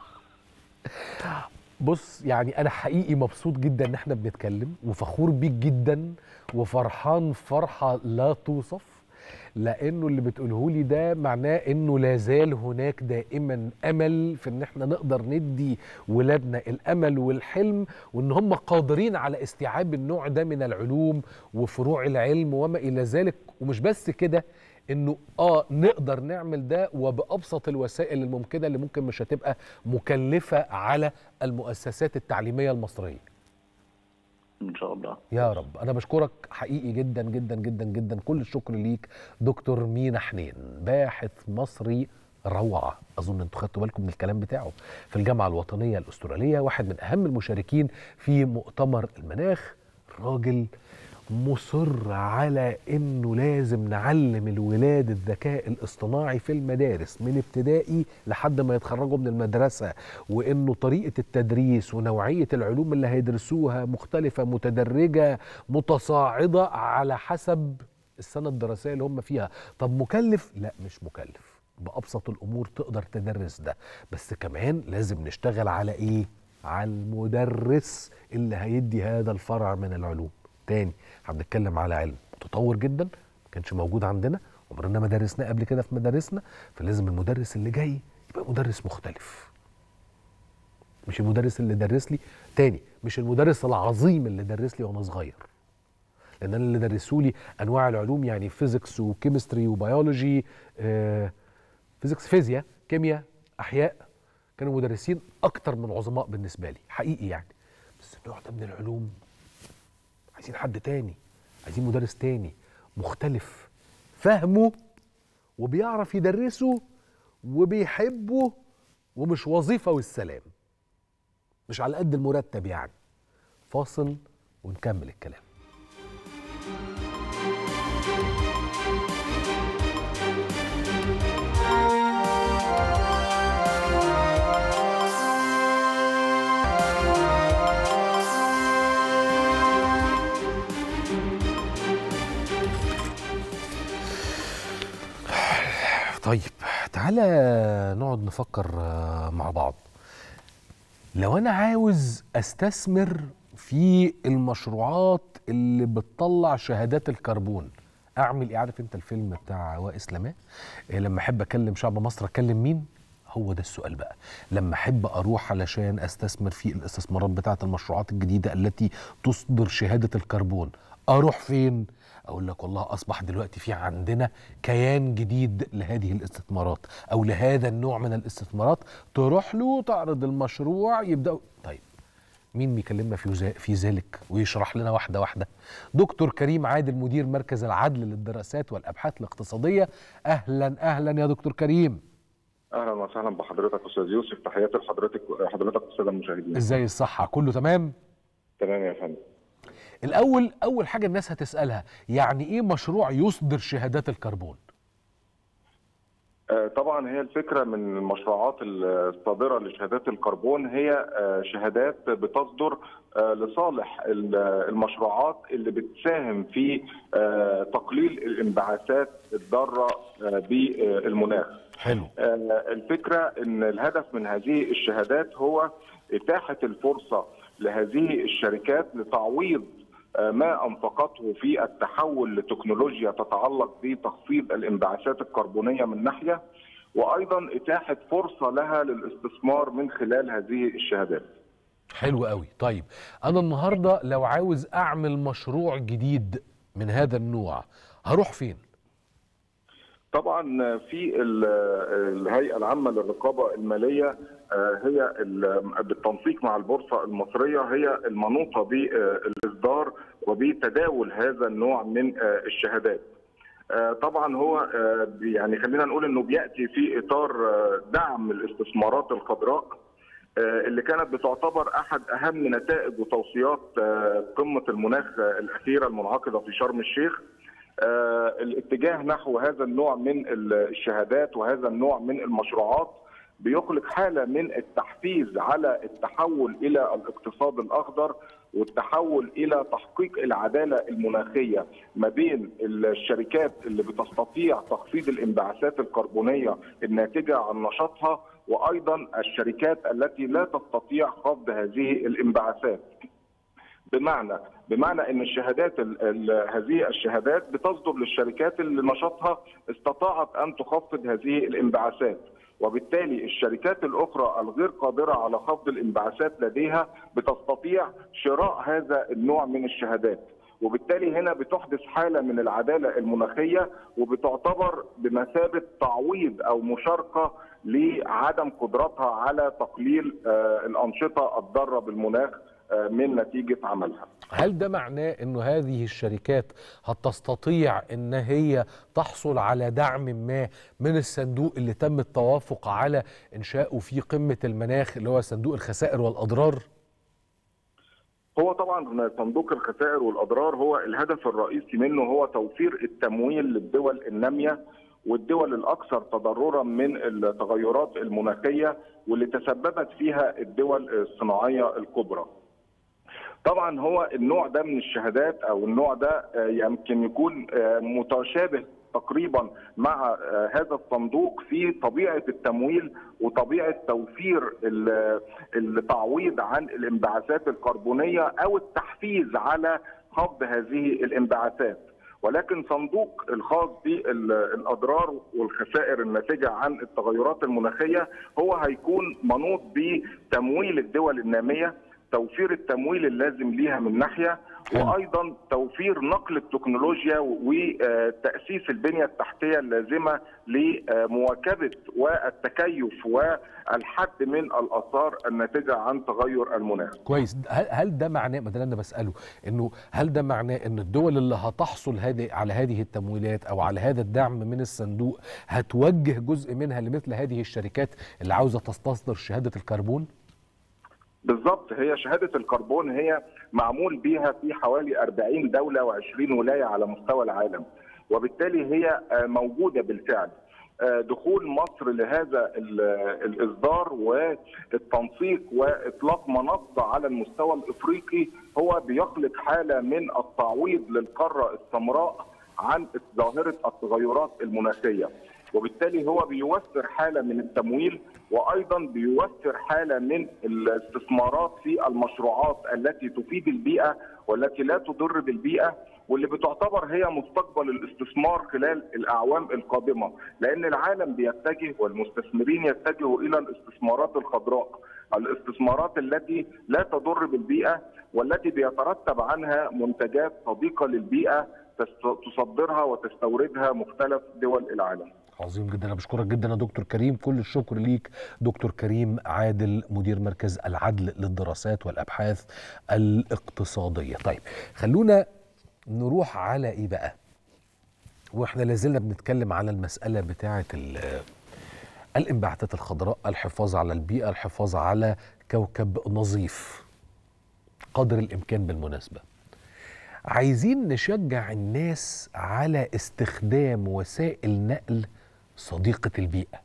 بص يعني انا حقيقي مبسوط جدا ان احنا بنتكلم وفخور بيك جدا وفرحان فرحه لا توصف لانه اللي بتقوله لي ده معناه انه لا زال هناك دائما امل في ان احنا نقدر ندي ولادنا الامل والحلم وان هم قادرين على استيعاب النوع ده من العلوم وفروع العلم وما الى ذلك ومش بس كده انه اه نقدر نعمل ده وبابسط الوسائل الممكنه اللي ممكن مش هتبقى مكلفه على المؤسسات التعليميه المصريه ان شاء الله يا رب انا بشكرك حقيقي جدا جدا جدا جدا كل الشكر ليك دكتور مينا حنين باحث مصري روعة أظن أنتوا خدتوا بالكم من الكلام بتاعه في الجامعة الوطنية الأسترالية واحد من أهم المشاركين في مؤتمر المناخ راجل مصر على انه لازم نعلم الولاد الذكاء الاصطناعي في المدارس من ابتدائي لحد ما يتخرجوا من المدرسه وانه طريقه التدريس ونوعيه العلوم اللي هيدرسوها مختلفه متدرجه متصاعده على حسب السنه الدراسيه اللي هم فيها طب مكلف لا مش مكلف بابسط الامور تقدر تدرس ده بس كمان لازم نشتغل على ايه على المدرس اللي هيدي هذا الفرع من العلوم تاني احنا بنتكلم على علم متطور جدا ما كانش موجود عندنا عمرنا ما درسناه قبل كده في مدارسنا فلازم المدرس اللي جاي يبقى مدرس مختلف مش المدرس اللي درس لي تاني مش المدرس العظيم اللي درس لي وانا صغير لان انا اللي درسوا لي انواع العلوم يعني فيزيكس وكيمستري وبيولوجي آه فيزيكس فيزياء كيمياء احياء كانوا مدرسين اكتر من عظماء بالنسبه لي حقيقي يعني بس النوع ده من العلوم عايزين حد تاني عايزين مدرس تاني مختلف فاهمه وبيعرف يدرسه وبيحبه ومش وظيفه والسلام مش على قد المرتب يعني فاصل ونكمل الكلام طيب تعالى نقعد نفكر آه، مع بعض لو انا عاوز استثمر في المشروعات اللي بتطلع شهادات الكربون اعمل ايه عارف انت الفيلم بتاع وائس لماه إيه لما احب اكلم شعب مصر اكلم مين هو ده السؤال بقى لما احب اروح علشان استثمر في الاستثمارات بتاعه المشروعات الجديده التي تصدر شهاده الكربون اروح فين اقول لك والله اصبح دلوقتي في عندنا كيان جديد لهذه الاستثمارات او لهذا النوع من الاستثمارات تروح له تعرض المشروع يبداوا طيب مين بيكلمنا في ذا- في ذلك ويشرح لنا واحده واحده دكتور كريم عادل مدير مركز العدل للدراسات والابحاث الاقتصاديه اهلا اهلا يا دكتور كريم اهلا وسهلا بحضرتك استاذ يوسف تحياتي لحضرتك حضرتك الساده المشاهدين ازاي الصحه كله تمام تمام يا فندم الاول اول حاجه الناس هتسالها يعني ايه مشروع يصدر شهادات الكربون آه، طبعا هي الفكره من المشروعات الصادره لشهادات الكربون هي آه، شهادات بتصدر آه، لصالح ال- المشروعات اللي بتساهم في آه، تقليل الانبعاثات الضاره آه، بالمناخ حلو آه، الفكره ان الهدف من هذه الشهادات هو اتاحه الفرصه لهذه الشركات لتعويض آه، ما انفقته في التحول لتكنولوجيا تتعلق بتخفيض الانبعاثات الكربونيه من ناحيه وايضا اتاحه فرصه لها للاستثمار من خلال هذه الشهادات. حلو قوي طيب انا النهارده لو عاوز اعمل مشروع جديد من هذا النوع هروح فين طبعا في ال- الهيئه العامه للرقابه الماليه آه، هي ال- بالتنسيق مع البورصه المصريه هي المنوطه بالاصدار وبتداول هذا النوع من آه، الشهادات. آه، طبعا هو آه، بي- يعني خلينا نقول انه بياتي في اطار آه، دعم الاستثمارات الخضراء آه، اللي كانت بتعتبر احد اهم نتائج وتوصيات آه، قمه المناخ آه، الاخيره المنعقده في شرم الشيخ آه، الاتجاه نحو هذا النوع من الشهادات وهذا النوع من المشروعات بيخلق حاله من التحفيز على التحول الى الاقتصاد الاخضر والتحول الى تحقيق العداله المناخيه ما بين الشركات اللي بتستطيع تخفيض الانبعاثات الكربونيه الناتجه عن نشاطها وايضا الشركات التي لا تستطيع خفض هذه الانبعاثات. بمعنى بمعنى ان الشهادات ال ال هذه الشهادات بتصدر للشركات اللي نشاطها استطاعت ان تخفض هذه الانبعاثات وبالتالي الشركات الاخرى الغير قادره على خفض الانبعاثات لديها بتستطيع شراء هذا النوع من الشهادات وبالتالي هنا بتحدث حاله من العداله المناخيه وبتعتبر بمثابه تعويض او مشاركه لعدم قدرتها على تقليل آه، الانشطه الضاره بالمناخ آه، من نتيجه عملها. هل ده معناه انه هذه الشركات هتستطيع ان هي تحصل على دعم ما من الصندوق اللي تم التوافق على انشائه في قمه المناخ اللي هو صندوق الخسائر والاضرار هو طبعا صندوق الخسائر والاضرار هو الهدف الرئيسي منه هو توفير التمويل للدول الناميه والدول الاكثر تضررا من التغيرات المناخيه واللي تسببت فيها الدول الصناعيه الكبرى. طبعا هو النوع ده من الشهادات او النوع ده آه، يمكن يكون آه، متشابه تقريبا مع آه، هذا الصندوق في طبيعه التمويل وطبيعه توفير ال- التعويض عن الانبعاثات الكربونيه او التحفيز على خفض هذه الانبعاثات. ولكن صندوق الخاص بالاضرار والخسائر الناتجه عن التغيرات المناخيه هو هيكون منوط بتمويل الدول الناميه توفير التمويل اللازم ليها من ناحيه وايضا توفير نقل التكنولوجيا وتاسيس البنيه التحتيه اللازمه لمواكبه والتكيف والحد من الاثار الناتجه عن تغير المناخ. كويس هل, هل ده معناه ما ده اللي انا بساله انه هل ده معناه ان الدول اللي هتحصل هذه على هذه التمويلات او على هذا الدعم من الصندوق هتوجه جزء منها لمثل هذه الشركات اللي عاوزه تستصدر شهاده الكربون؟ بالظبط هي شهاده الكربون هي معمول بيها في حوالي 40 دوله و20 ولايه على مستوى العالم وبالتالي هي آه، موجوده بالفعل آه، دخول مصر لهذا ال- الاصدار والتنسيق واطلاق منصه على المستوى الافريقي هو بيخلق حاله من التعويض للقاره السمراء عن ظاهره التغيرات المناخيه وبالتالي هو بيوفر حاله من التمويل وايضا بيوفر حاله من الاستثمارات في المشروعات التي تفيد البيئه والتي لا تضر بالبيئه واللي بتعتبر هي مستقبل الاستثمار خلال الاعوام القادمه لان العالم بيتجه والمستثمرين يتجهوا الى الاستثمارات الخضراء الاستثمارات التي لا تضر بالبيئه والتي بيترتب عنها منتجات صديقه للبيئه تست- تصدرها وتستوردها مختلف دول العالم. عظيم جدا انا بشكرك جدا يا دكتور كريم كل الشكر ليك دكتور كريم عادل مدير مركز العدل للدراسات والابحاث الاقتصاديه طيب خلونا نروح على ايه بقى واحنا لازلنا بنتكلم على المساله بتاعه ال- الانبعاثات الخضراء الحفاظ على البيئه الحفاظ على كوكب نظيف قدر الامكان بالمناسبه عايزين نشجع الناس على استخدام وسائل نقل صديقة البيئة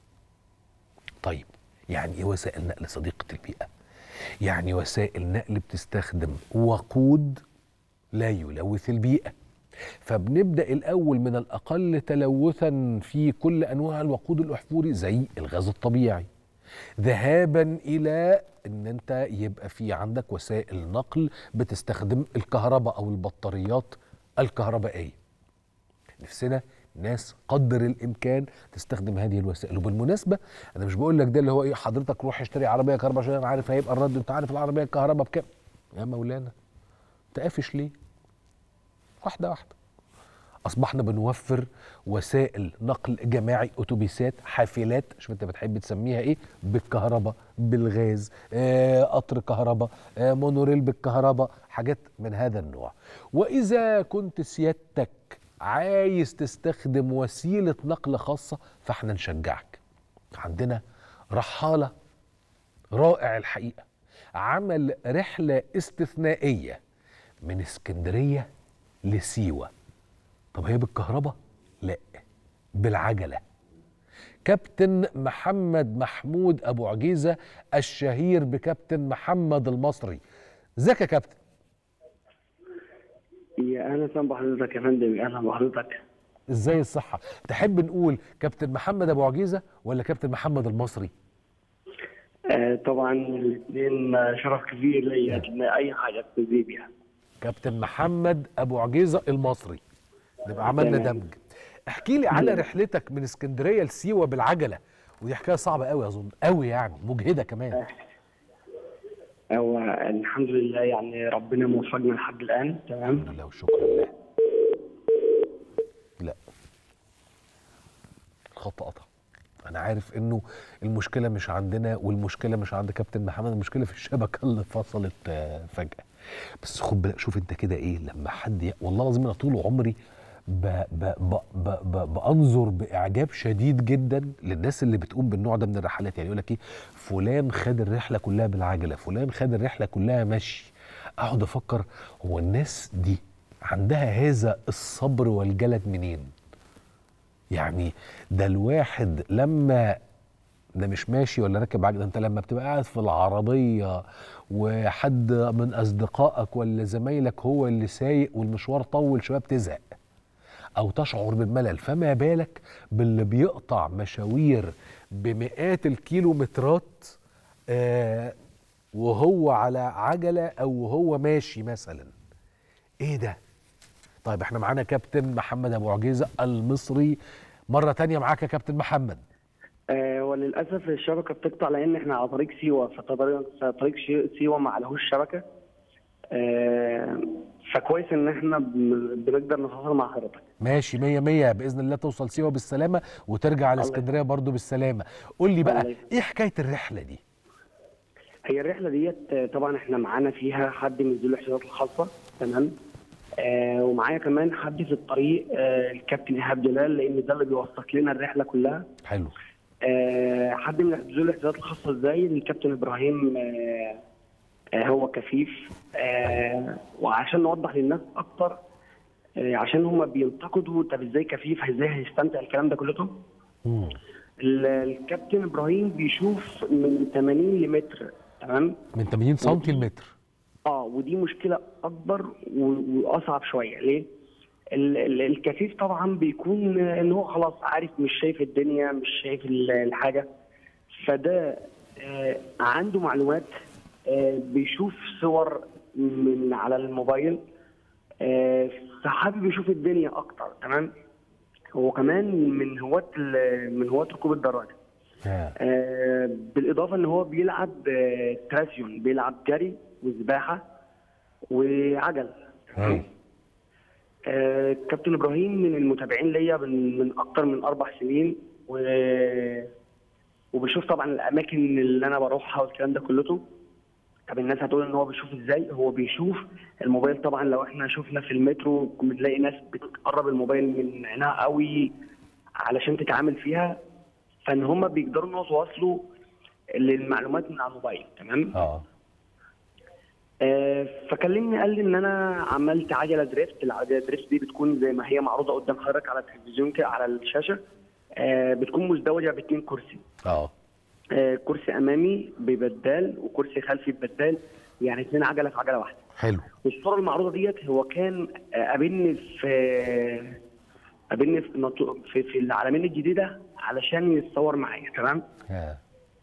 طيب يعني ايه وسائل نقل صديقة البيئة يعني وسائل نقل بتستخدم وقود لا يلوث البيئة فبنبدأ الأول من الأقل تلوثا في كل أنواع الوقود الأحفوري زي الغاز الطبيعي ذهابا إلى ان انت يبقى في عندك وسائل نقل بتستخدم الكهرباء او البطاريات الكهربائيه نفسنا ناس قدر الامكان تستخدم هذه الوسائل وبالمناسبه انا مش بقول لك ده اللي هو ايه حضرتك روح اشتري عربيه كهرباء عشان انا عارف هيبقى الرد انت عارف العربيه الكهرباء بكام يا مولانا انت قافش ليه واحده واحده اصبحنا بنوفر وسائل نقل جماعي اتوبيسات حافلات شوف انت بتحب تسميها ايه بالكهرباء بالغاز آه، قطر كهرباء آه، مونوريل بالكهرباء حاجات من هذا النوع واذا كنت سيادتك عايز تستخدم وسيله نقل خاصه فاحنا نشجعك عندنا رحاله رائع الحقيقه عمل رحله استثنائيه من اسكندريه لسيوه طب هي بالكهرباء؟ لا بالعجلة كابتن محمد محمود أبو عجيزة الشهير بكابتن محمد المصري ازيك يا كابتن يا اهلا وسهلا بحضرتك يا فندم اهلا بحضرتك ازاي الصحة تحب نقول كابتن محمد أبو عجيزة ولا كابتن محمد المصري آه طبعا الاثنين شرف كبير ليا ان اي حاجه تفوزي بيها كابتن محمد أبو عجيزة المصري نبقى عملنا تمام. دمج احكي لي على رحلتك من اسكندرية لسيوة بالعجلة ودي حكاية صعبة قوي أظن قوي يعني مجهدة كمان هو الحمد لله يعني ربنا موفقنا لحد الان تمام الحمد لله والشكر لله لا الخط قطع انا عارف انه المشكله مش عندنا والمشكله مش عند كابتن محمد المشكله في الشبكه اللي فصلت آه، فجاه بس خد بالك شوف انت كده ايه لما حد ي... والله العظيم انا طول عمري ب... ب... ب... ب... ب... بانظر باعجاب شديد جدا للناس اللي بتقوم بالنوع ده من الرحلات يعني يقول لك ايه فلان خد الرحله كلها بالعجله فلان خد الرحله كلها مشي اقعد افكر هو الناس دي عندها هذا الصبر والجلد منين يعني ده الواحد لما ده مش ماشي ولا راكب عجله انت لما بتبقى قاعد في العربيه وحد من اصدقائك ولا زمايلك هو اللي سايق والمشوار طول شويه بتزهق او تشعر بالملل فما بالك باللي بيقطع مشاوير بمئات الكيلومترات آه وهو على عجله او وهو ماشي مثلا ايه ده طيب احنا معانا كابتن محمد ابو عجيزه المصري مره تانية معاك يا كابتن محمد آه وللاسف الشبكه بتقطع لان احنا على طريق سيوه فطريق طريق شي- سيوه ما عليهوش شبكه آه فكويس ان احنا بن- بنقدر نتواصل مع حضرتك ماشي مية مية بإذن الله توصل سيوة بالسلامة وترجع على اسكندرية برضو بالسلامة قول لي بقى الله ايه حكاية الرحلة دي هي الرحله ديت آه، طبعا احنا معانا فيها حد من ذوي الاحتياجات الخاصه تمام آه ومعايا كمان حد في الطريق آه الكابتن ايهاب جلال لان ده اللي بيوثق لنا الرحله كلها حلو آه حد من ذوي الاحتياجات الخاصه ازاي الكابتن ابراهيم آه آه هو كفيف آه وعشان نوضح للناس اكتر آه عشان هم بينتقدوا طب ازاي كفيف ازاي هيستمتع الكلام ده كله مم. ال- الكابتن ابراهيم بيشوف من 80 لمتر تمام من 80 سنتي المتر اه ودي مشكله اكبر و- واصعب شويه ليه؟ ال- ال- الكفيف طبعا بيكون آه، ان هو خلاص عارف مش شايف الدنيا مش شايف ال- الحاجه فده آه، عنده معلومات آه، بيشوف صور من على الموبايل آه، فحابب يشوف الدنيا اكتر تمام هو كمان من هواة ال- من هواة ركوب الدراجه آه، بالاضافه ان هو بيلعب آه، تراسيون بيلعب جري وسباحه وعجل هاي آه، كابتن ابراهيم من المتابعين ليا من من اكتر من اربع سنين و وبشوف طبعا الاماكن اللي انا بروحها والكلام ده كلته طب الناس هتقول ان هو بيشوف ازاي هو بيشوف الموبايل طبعا لو احنا شفنا في المترو بنلاقي ناس بتقرب الموبايل من عينها قوي علشان تتعامل فيها فان هم بيقدروا ان هو يتواصلوا للمعلومات من على الموبايل تمام اه آه، فكلمني قال لي ان انا عملت عجله دريفت العجله دريفت دي بتكون زي ما هي معروضه قدام حضرتك على التلفزيون كده على الشاشه آه، بتكون مزدوجه باثنين كرسي اه آه، كرسي امامي ببدال وكرسي خلفي ببدال يعني اثنين عجله في عجله واحده حلو والصوره المعروضه ديت هو كان آه، قابلني في قابلني في نطو- في, في العلمين الجديده علشان يتصور معايا تمام آه.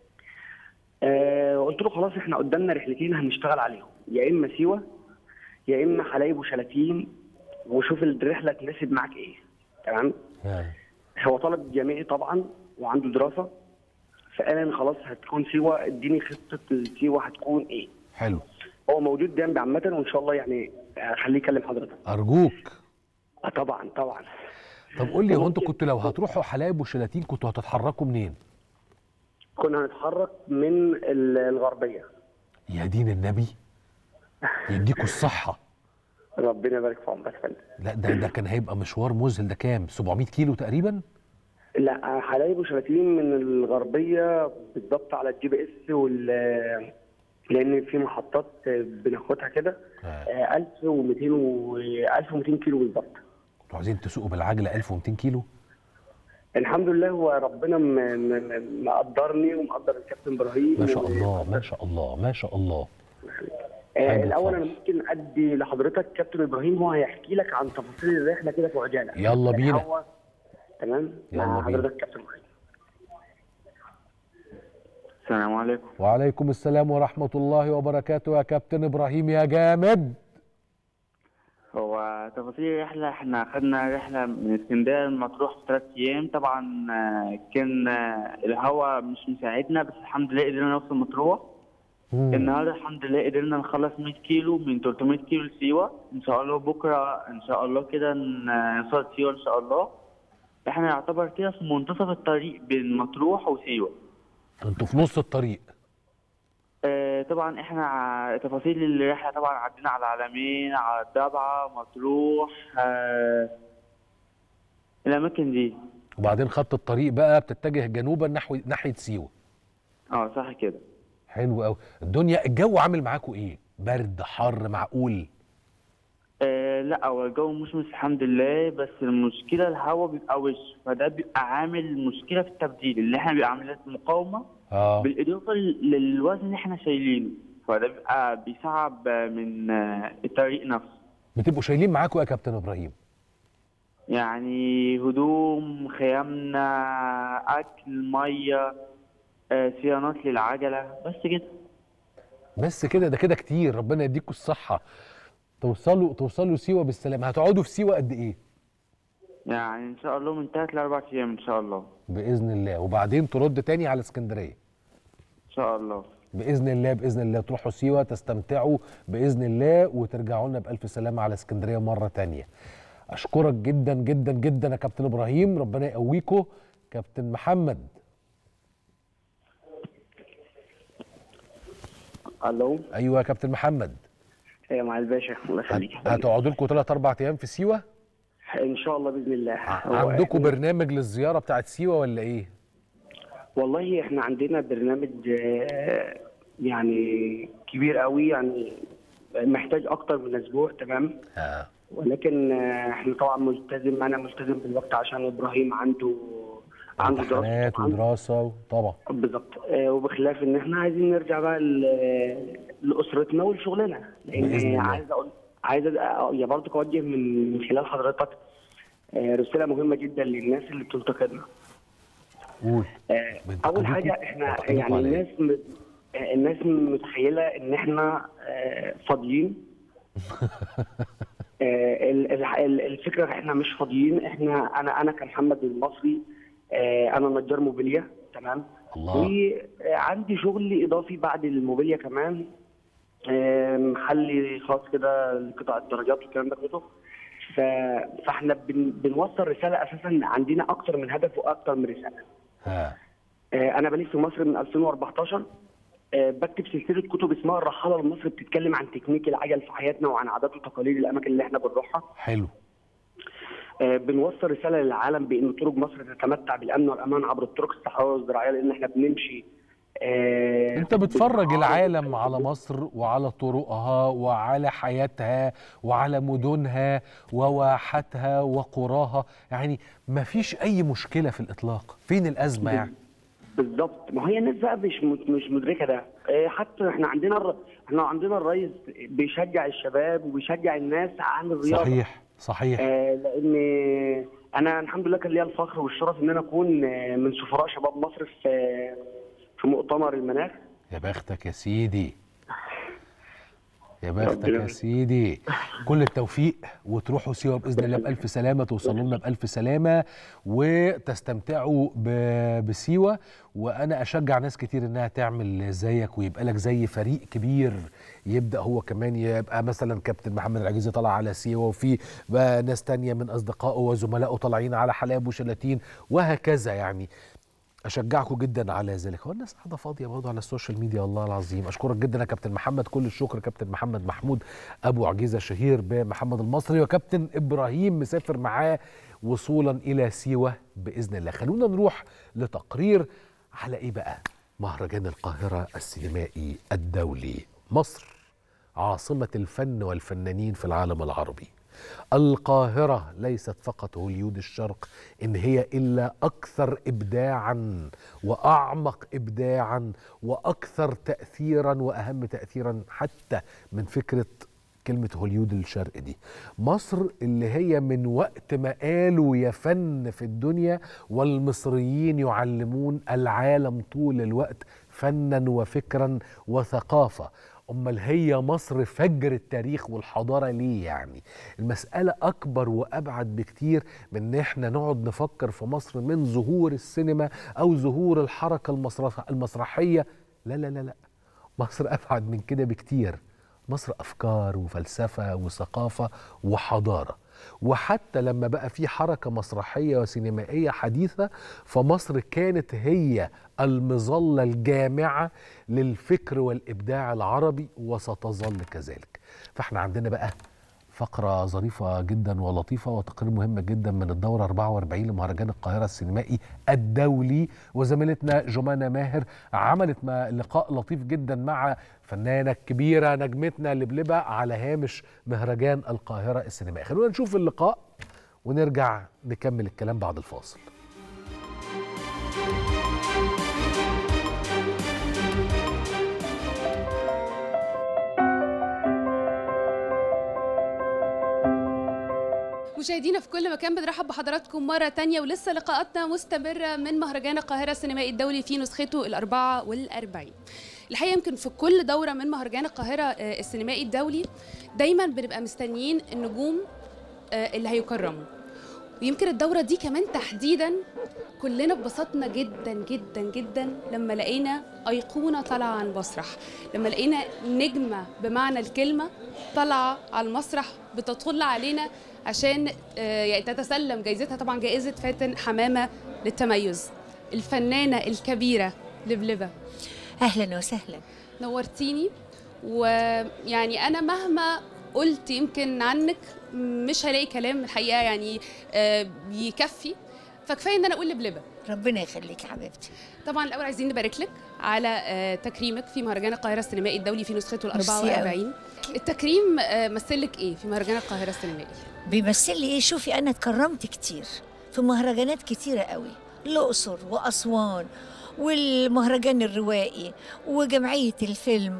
آه قلت له خلاص احنا قدامنا رحلتين هنشتغل عليهم يا اما سيوه يا اما حلايب وشلاتين وشوف الرحله تناسب معاك ايه تمام آه. هو طالب جامعي طبعا وعنده دراسه فقال ان خلاص هتكون سيوه اديني خطه السيوه هتكون ايه حلو هو موجود جنبي عامه وان شاء الله يعني هخليه يكلم حضرتك ارجوك آه طبعا طبعا طب قول لي هو انتوا كنتوا لو هتروحوا حلايب وشلاتين كنتوا هتتحركوا منين كنا هنتحرك من ال- الغربيه يا دين النبي يديكوا الصحه ربنا يبارك في عمرك يا فندم لا ده ده كان هيبقى مشوار مذهل ده كام 700 كيلو تقريبا لا حلايب وشلاتين من الغربيه بالظبط على الجي بي اس وال لان في محطات بناخدها كده آه، 1200 و 1200 كيلو بالظبط انتوا عايزين تسوقوا بالعجله 1200 كيلو الحمد لله هو ربنا م- م- م- مقدرني ومقدر الكابتن ابراهيم ما شاء و- الله ما شاء الله ما شاء الله آه حلو الاول خالص. انا ممكن ادي لحضرتك كابتن ابراهيم هو هيحكي لك عن تفاصيل الرحله كده في عجاله يلا يعني بينا. هو تمام يلا مع بينا. حضرتك كابتن ابراهيم السلام عليكم وعليكم السلام ورحمه الله وبركاته يا كابتن ابراهيم يا جامد هو تفاصيل الرحلة احنا خدنا رحلة من اسكندرية لمطروح في ثلاث أيام طبعا آه، كان آه، الهوا مش مساعدنا بس الحمد لله قدرنا نوصل مطروح النهارده الحمد لله قدرنا نخلص 100 كيلو من 300 كيلو لسيوة إن شاء الله بكرة إن شاء الله كده ن- نوصل سيوة إن شاء الله احنا يعتبر كده في منتصف الطريق بين مطروح وسيوة انتوا في نص الطريق آه، طبعا احنا ع- تفاصيل الرحله طبعا عدينا على العلمين على الضبعه مطروح آه، الاماكن دي وبعدين خط الطريق بقى بتتجه جنوبا نحو ناحيه سيوه اه صح كده حلو قوي الدنيا الجو عامل معاكم ايه برد حر معقول آه لا هو الجو مشمس الحمد لله بس المشكله الهواء بيبقى وش فده بيبقى عامل مشكله في التبديل اللي احنا بيبقى عاملين مقاومه اه بالاضافه للوزن اللي احنا شايلينه فده بيبقى بيصعب من آه، الطريق نفسه بتبقوا شايلين معاكم يا كابتن ابراهيم يعني هدوم خيامنا اكل ميه آه، صيانات للعجله بس كده بس كده ده كده كتير ربنا يديكوا الصحه توصلوا توصلوا سيوه بالسلامه هتقعدوا في سيوه قد ايه يعني ان شاء الله من ثلاث لاربع ايام ان شاء الله باذن الله وبعدين ترد تاني على اسكندريه ان شاء الله باذن الله باذن الله تروحوا سيوه تستمتعوا باذن الله وترجعوا لنا بالف سلامه على اسكندريه مره تانية اشكرك جدا جدا جدا يا كابتن ابراهيم ربنا يقويكوا كابتن محمد الو ايوه يا كابتن محمد يا مع الباشا الله يخليك هتقعدوا لكم 3 4 ايام في سيوه ان شاء الله باذن الله هو عندكم إحنا- برنامج للزياره بتاعت سيوه ولا ايه والله احنا عندنا برنامج آه، يعني كبير قوي يعني محتاج اكتر من اسبوع تمام اه ولكن آه، احنا طبعا ملتزم انا ملتزم بالوقت عشان ابراهيم عنده عنده دراسه امتحانات ودراسه طبعا بالظبط آه، وبخلاف ان احنا عايزين نرجع بقى ل- لاسرتنا ولشغلنا بإذن لان الله. عايز اقول عايز أ- يا برضه اوجه من من خلال حضرتك آه، رساله مهمه جدا للناس اللي بتنتقدنا قول آه، اول حاجه احنا بينتقدوكوا يعني على إيه؟ الناس م... آه، الناس متخيله ان احنا آه، فاضيين آه، ال- ال- ال- الفكره احنا مش فاضيين احنا انا انا كمحمد المصري آه، انا نجار موبيليا تمام الله وعندي شغل اضافي بعد الموبيليا كمان آه، محلي خاص كده لقطع الدرجات والكلام ده كله ف... فاحنا بن... بنوصل رساله اساسا عندنا اكتر من هدف واكتر من رساله ها آه، انا بلف في مصر من 2014 آه، بكتب سلسله كتب اسمها الرحاله لمصر بتتكلم عن تكنيك العجل في حياتنا وعن عادات وتقاليد الاماكن اللي احنا بنروحها حلو آه، بنوصل رساله للعالم بان طرق مصر تتمتع بالامن والامان عبر الطرق الصحراويه والزراعيه لان احنا بنمشي آه، انت بتفرج العالم على مصر وعلى طرقها وعلى حياتها وعلى مدنها وواحاتها وقراها يعني ما فيش اي مشكله في الاطلاق فين الازمه يعني بالظبط ما هي الناس بقى مش مش مدركه ده آه، حتى احنا عندنا الر... احنا عندنا الرئيس بيشجع الشباب وبيشجع الناس عن الرياضه صحيح صحيح آه، لان انا الحمد لله كان ليا الفخر والشرف ان انا اكون آه، من سفراء شباب مصر في في مؤتمر المناخ يا بختك يا سيدي يا بختك ربنا يا سيدي كل التوفيق وتروحوا سيوة بإذن الله بألف سلامة توصلوا لنا بألف سلامة وتستمتعوا ب- بسيوة وأنا أشجع ناس كتير إنها تعمل زيك ويبقى لك زي فريق كبير يبدأ هو كمان يبقى مثلا كابتن محمد العجيزي طالع على سيوة وفي بقى ناس تانية من أصدقائه وزملائه طالعين على حلاب وشلاتين وهكذا يعني اشجعكم جدا على ذلك هو الناس قاعده فاضيه برضه على السوشيال ميديا والله العظيم اشكرك جدا يا كابتن محمد كل الشكر كابتن محمد محمود ابو عجيزه شهير بمحمد المصري وكابتن ابراهيم مسافر معاه وصولا الى سيوه باذن الله خلونا نروح لتقرير على ايه بقى مهرجان القاهره السينمائي الدولي مصر عاصمه الفن والفنانين في العالم العربي القاهرة ليست فقط هوليود الشرق إن هي إلا أكثر إبداعا وأعمق إبداعا وأكثر تأثيرا وأهم تأثيرا حتى من فكرة كلمة هوليود الشرق دي مصر اللي هي من وقت ما قالوا يا فن في الدنيا والمصريين يعلمون العالم طول الوقت فنا وفكرا وثقافة امال هي مصر فجر التاريخ والحضاره ليه يعني المساله اكبر وابعد بكتير من ان احنا نقعد نفكر في مصر من ظهور السينما او ظهور الحركه المسرح المسرحيه لا لا لا لا مصر ابعد من كده بكتير مصر افكار وفلسفه وثقافه وحضاره وحتى لما بقى في حركه مسرحيه وسينمائيه حديثه فمصر كانت هي المظله الجامعه للفكر والابداع العربي وستظل كذلك فاحنا عندنا بقى فقرة ظريفة جدا ولطيفة وتقرير مهم جدا من الدورة 44 لمهرجان القاهرة السينمائي الدولي وزميلتنا جمانة ماهر عملت ما لقاء لطيف جدا مع فنانة كبيرة نجمتنا لبلبة على هامش مهرجان القاهرة السينمائي خلونا نشوف اللقاء ونرجع نكمل الكلام بعد الفاصل مشاهدينا في كل مكان بنرحب بحضراتكم مرة تانية ولسه لقاءاتنا مستمرة من مهرجان القاهرة السينمائي الدولي في نسخته الأربعة والأربعين الحقيقة يمكن في كل دورة من مهرجان القاهرة آه، السينمائي الدولي دايما بنبقى مستنيين النجوم آه، اللي هيكرموا ويمكن الدورة دي كمان تحديدا كلنا اتبسطنا جدا جدا جدا لما لقينا أيقونة طالعة عن المسرح لما لقينا نجمة بمعنى الكلمة طالعة على المسرح بتطل علينا عشان آه، يعني تتسلم جايزتها طبعا جائزة فاتن حمامة للتميز الفنانة الكبيرة لبلبة اهلا وسهلا نورتيني ويعني انا مهما قلت يمكن عنك مش هلاقي كلام الحقيقه يعني آه، يكفي فكفايه ان انا اقول لبلبه ربنا يخليك يا حبيبتي طبعا الاول عايزين نبارك لك على آه، تكريمك في مهرجان القاهره السينمائي الدولي في نسخته ال ميرسي 44 التكريم آه، مثل لك ايه في مهرجان القاهره السينمائي بيمثل لي ايه شوفي انا اتكرمت كتير في مهرجانات كتيرة قوي الأقصر وأسوان والمهرجان الروائي وجمعية الفيلم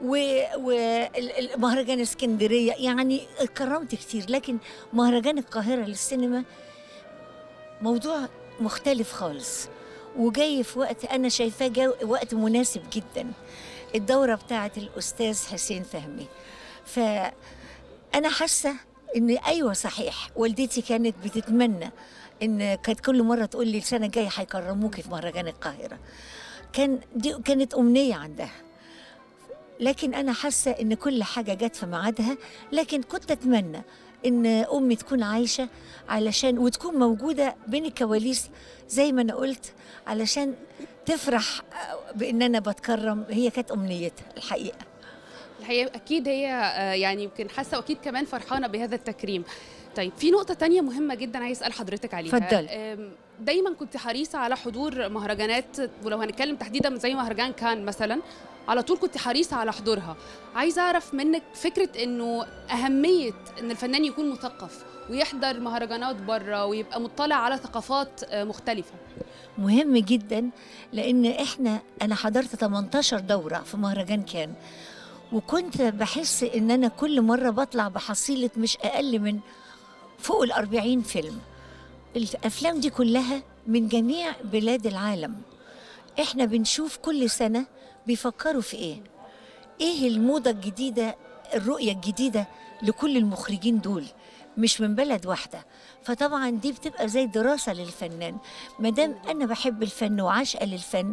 ومهرجان اسكندرية يعني اتكرمت كتير لكن مهرجان القاهرة للسينما موضوع مختلف خالص وجاي في وقت أنا شايفاه جا- وقت مناسب جدا الدورة بتاعة الأستاذ حسين فهمي فأنا حاسة إن أيوة صحيح والدتي كانت بتتمنى إن كانت كل مرة تقول لي السنة الجاية هيكرموكي في مهرجان القاهرة كان دي كانت أمنية عندها لكن انا حاسه ان كل حاجه جت في ميعادها لكن كنت اتمنى ان امي تكون عايشه علشان وتكون موجوده بين الكواليس زي ما انا قلت علشان تفرح بان انا بتكرم هي كانت امنيتها الحقيقه الحقيقه اكيد هي آه، يعني يمكن حاسه واكيد كمان فرحانه بهذا التكريم طيب في نقطة تانية مهمة جدا عايز أسأل حضرتك عليها اتفضلي. آم، دايما كنت حريصة على حضور مهرجانات ولو هنتكلم تحديدا زي مهرجان كان مثلا على طول كنت حريصة على حضورها عايزة أعرف منك فكرة إنه أهمية إن الفنان يكون مثقف ويحضر مهرجانات بره ويبقى مطلع على ثقافات آه، مختلفة مهم جدا لان احنا انا حضرت 18 دوره في مهرجان كان وكنت بحس ان انا كل مره بطلع بحصيله مش اقل من فوق ال 40 فيلم الافلام دي كلها من جميع بلاد العالم احنا بنشوف كل سنه بيفكروا في ايه ايه الموضه الجديده الرؤيه الجديده لكل المخرجين دول مش من بلد واحده فطبعا دي بتبقى زي دراسه للفنان ما دام انا بحب الفن وعاشقه للفن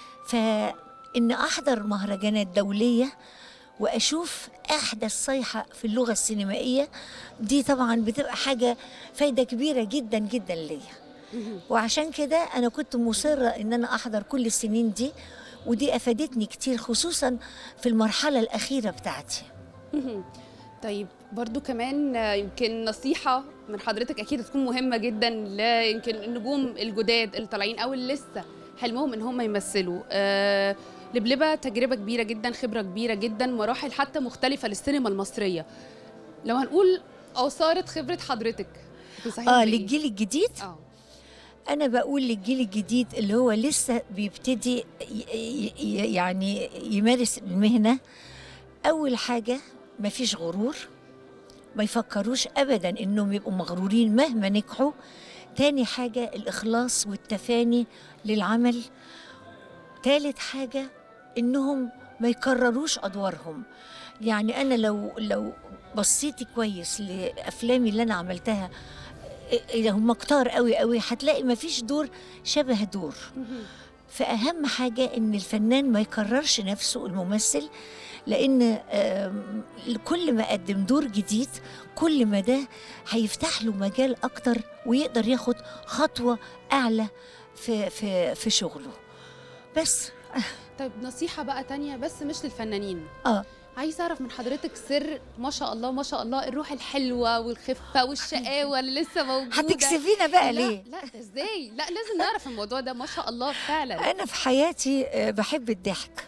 فان احضر مهرجانات دوليه واشوف احدث صيحه في اللغه السينمائيه دي طبعا بتبقى حاجه فايده كبيره جدا جدا ليا وعشان كده انا كنت مصره ان انا احضر كل السنين دي ودي افادتني كتير خصوصا في المرحله الاخيره بتاعتي مهم. طيب برضو كمان آه، يمكن نصيحة من حضرتك أكيد هتكون مهمة جدا لا يمكن النجوم الجداد اللي طالعين أو اللي لسه حلمهم إن هم يمثلوا آه لبلبة تجربة كبيرة جدا خبرة كبيرة جدا مراحل حتى مختلفة للسينما المصرية لو هنقول عصارة خبرة حضرتك تنصحيهم اه بإيه؟ للجيل الجديد اه انا بقول للجيل الجديد اللي هو لسه بيبتدي ي- ي- ي- يعني يمارس المهنه اول حاجه مفيش غرور ما يفكروش ابدا انهم يبقوا مغرورين مهما نجحوا تاني حاجه الاخلاص والتفاني للعمل تالت حاجه انهم ما يكرروش ادوارهم يعني انا لو لو بصيتي كويس لافلامي اللي انا عملتها إيه هم كتار قوي قوي هتلاقي ما فيش دور شبه دور فأهم حاجة إن الفنان ما يكررش نفسه الممثل لأن آم، كل ما قدم دور جديد كل ما ده هيفتح له مجال أكتر ويقدر ياخد خطوة أعلى في في في شغله بس طيب نصيحة بقى تانية بس مش للفنانين اه عايز اعرف من حضرتك سر ما شاء الله ما شاء الله الروح الحلوه والخفه والشقاوه اللي لسه موجوده هتكسفينا بقى لا ليه؟ لا ده ازاي لا لازم نعرف الموضوع ده ما شاء الله فعلا أنا في حياتي آه، بحب الضحك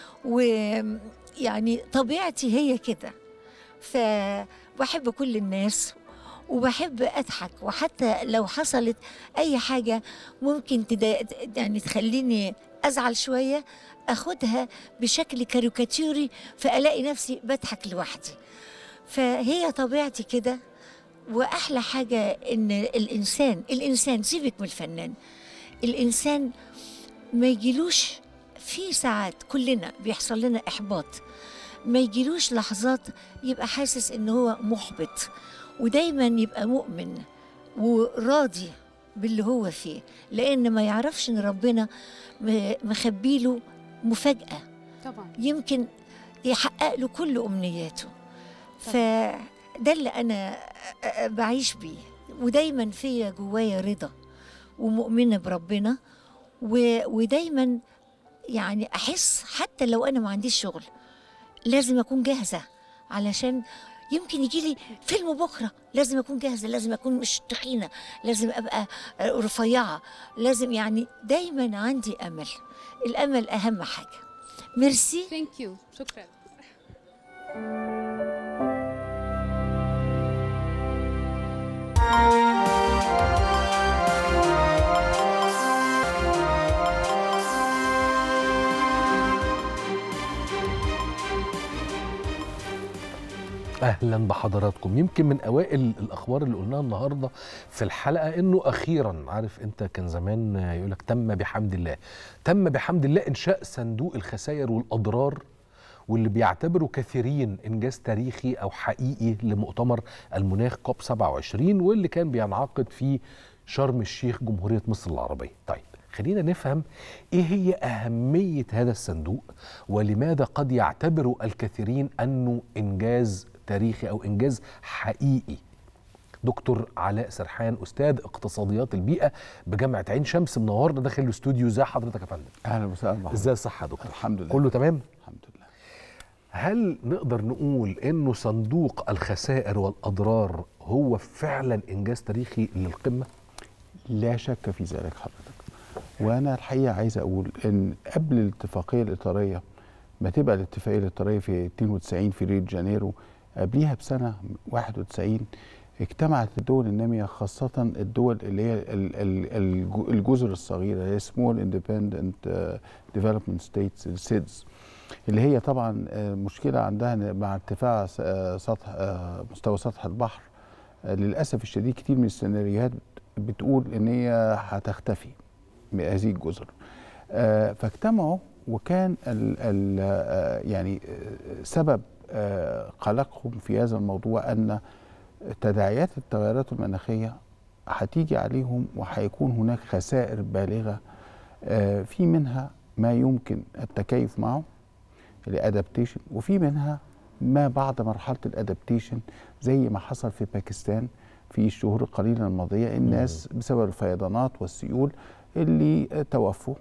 ويعني طبيعتي هي كده فبحب كل الناس وبحب أضحك وحتى لو حصلت أي حاجة ممكن تدا... يعني تخليني أزعل شوية أخدها بشكل كاريكاتيري فألاقي نفسي بضحك لوحدي فهي طبيعتي كده وأحلى حاجة إن الإنسان الإنسان سيبك من الفنان الإنسان ما يجيلوش في ساعات كلنا بيحصل لنا إحباط ما يجيلوش لحظات يبقى حاسس إن هو محبط ودايما يبقى مؤمن وراضي باللي هو فيه لأن ما يعرفش إن ربنا م- مخبيله مفاجأة طبعا يمكن يحقق له كل أمنياته فده اللي أنا بعيش بيه ودايما فيا جوايا رضا ومؤمنة بربنا و... ودايما يعني أحس حتى لو أنا ما عنديش شغل لازم أكون جاهزة علشان يمكن يجي لي فيلم بكرة لازم أكون جاهزة لازم أكون مش تخينة لازم أبقى رفيعة لازم يعني دايما عندي أمل الأمل أهم حاجة ميرسي ثانك يو شكرا اهلا بحضراتكم يمكن من اوائل الاخبار اللي قلناها النهارده في الحلقه انه اخيرا عارف انت كان زمان يقول لك تم بحمد الله تم بحمد الله انشاء صندوق الخسائر والاضرار واللي بيعتبره كثيرين انجاز تاريخي او حقيقي لمؤتمر المناخ كوب 27 واللي كان بينعقد في شرم الشيخ جمهوريه مصر العربيه طيب خلينا نفهم ايه هي اهميه هذا الصندوق ولماذا قد يعتبر الكثيرين انه انجاز تاريخي او انجاز حقيقي دكتور علاء سرحان استاذ اقتصاديات البيئه بجامعه عين شمس منورنا داخل الاستوديو ازي حضرتك يا فندم اهلا وسهلا ازاي الصحه يا دكتور الحمد لله كله تمام الحمد لله هل نقدر نقول انه صندوق الخسائر والاضرار هو فعلا انجاز تاريخي للقمه لا شك في ذلك حضرتك وانا الحقيقه عايز اقول ان قبل الاتفاقيه الاطاريه ما تبقى الاتفاقيه الاطاريه في 92 في ريو دي جانيرو قبليها بسنه 91 اجتمعت الدول الناميه خاصه الدول اللي هي ال- ال- الج- الجزر الصغيره اللي هي سمول اندبندنت ديفلوبمنت ستيتس السيدز اللي هي طبعا آه، مشكله عندها إن مع ارتفاع س- آه، سطح آه، مستوى سطح البحر آه، للاسف الشديد كتير من السيناريوهات بتقول ان هي هتختفي من هذه الجزر آه، فاجتمعوا وكان ال ال آه، يعني آه، سبب آه، قلقهم في هذا الموضوع ان تداعيات التغيرات المناخيه هتيجي عليهم وهيكون هناك خسائر بالغه آه، في منها ما يمكن التكيف معه الادابتيشن وفي منها ما بعد مرحله الادابتيشن زي ما حصل في باكستان في الشهور القليله الماضيه الناس بسبب الفيضانات والسيول اللي توفوا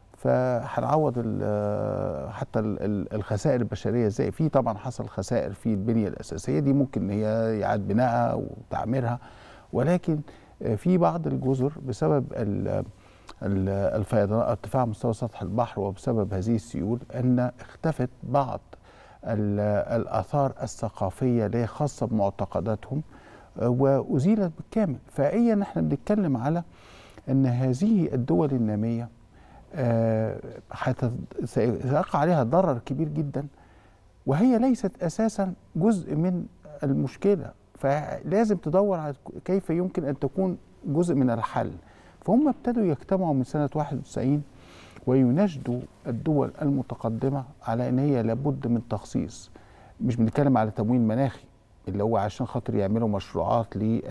فهنعوض ال- حتى ال- ال- الخسائر البشريه ازاي في طبعا حصل خسائر في البنيه الاساسيه دي ممكن ان هي يعاد بنائها وتعميرها ولكن في بعض الجزر بسبب ال- ال- الفيضانات ارتفاع مستوى سطح البحر وبسبب هذه السيول ان اختفت بعض ال- الاثار الثقافيه اللي هي خاصه بمعتقداتهم آه، وازيلت بالكامل فايا احنا بنتكلم على ان هذه الدول الناميه آه، هت- سيقع عليها ضرر كبير جدا وهي ليست اساسا جزء من المشكله فلازم تدور على كيف يمكن ان تكون جزء من الحل فهم ابتدوا يجتمعوا من سنه 91 ويناشدوا الدول المتقدمه على ان هي لابد من تخصيص مش بنتكلم على تمويل مناخي اللي هو عشان خاطر يعملوا مشروعات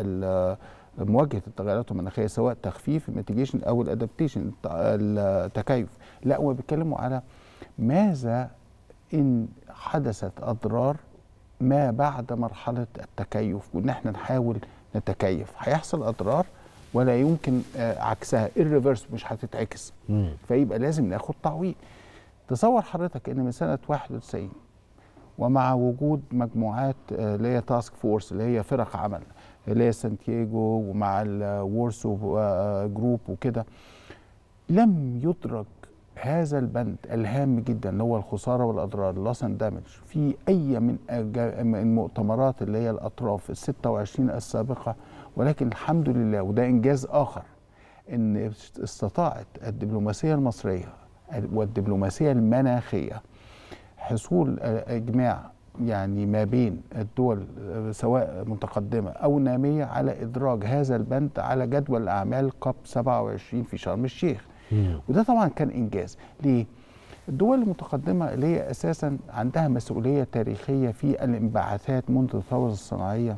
لمواجهه التغيرات المناخيه سواء تخفيف الميتيجيشن او الادابتيشن التكيف لا هو بيتكلموا على ماذا ان حدثت اضرار ما بعد مرحله التكيف وان احنا نحاول نتكيف هيحصل اضرار ولا يمكن آه، عكسها الريفرس مش هتتعكس فيبقى لازم ناخد تعويض تصور حضرتك ان من سنه 91 ومع وجود مجموعات آه، اللي هي تاسك فورس اللي هي فرق عمل اللي هي سانتياغو ومع الورسو آه، جروب وكده لم يدرك هذا البند الهام جدا اللي هو الخساره والاضرار اللوس اند دامج في اي من أجا- من المؤتمرات اللي هي الاطراف ال 26 السابقه ولكن الحمد لله وده انجاز اخر ان استطاعت الدبلوماسيه المصريه والدبلوماسيه المناخيه حصول اجماع يعني ما بين الدول سواء متقدمه او ناميه على ادراج هذا البند على جدول اعمال كاب 27 في شرم الشيخ وده طبعا كان انجاز ليه الدول المتقدمه اللي هي اساسا عندها مسؤوليه تاريخيه في الانبعاثات منذ الثوره الصناعيه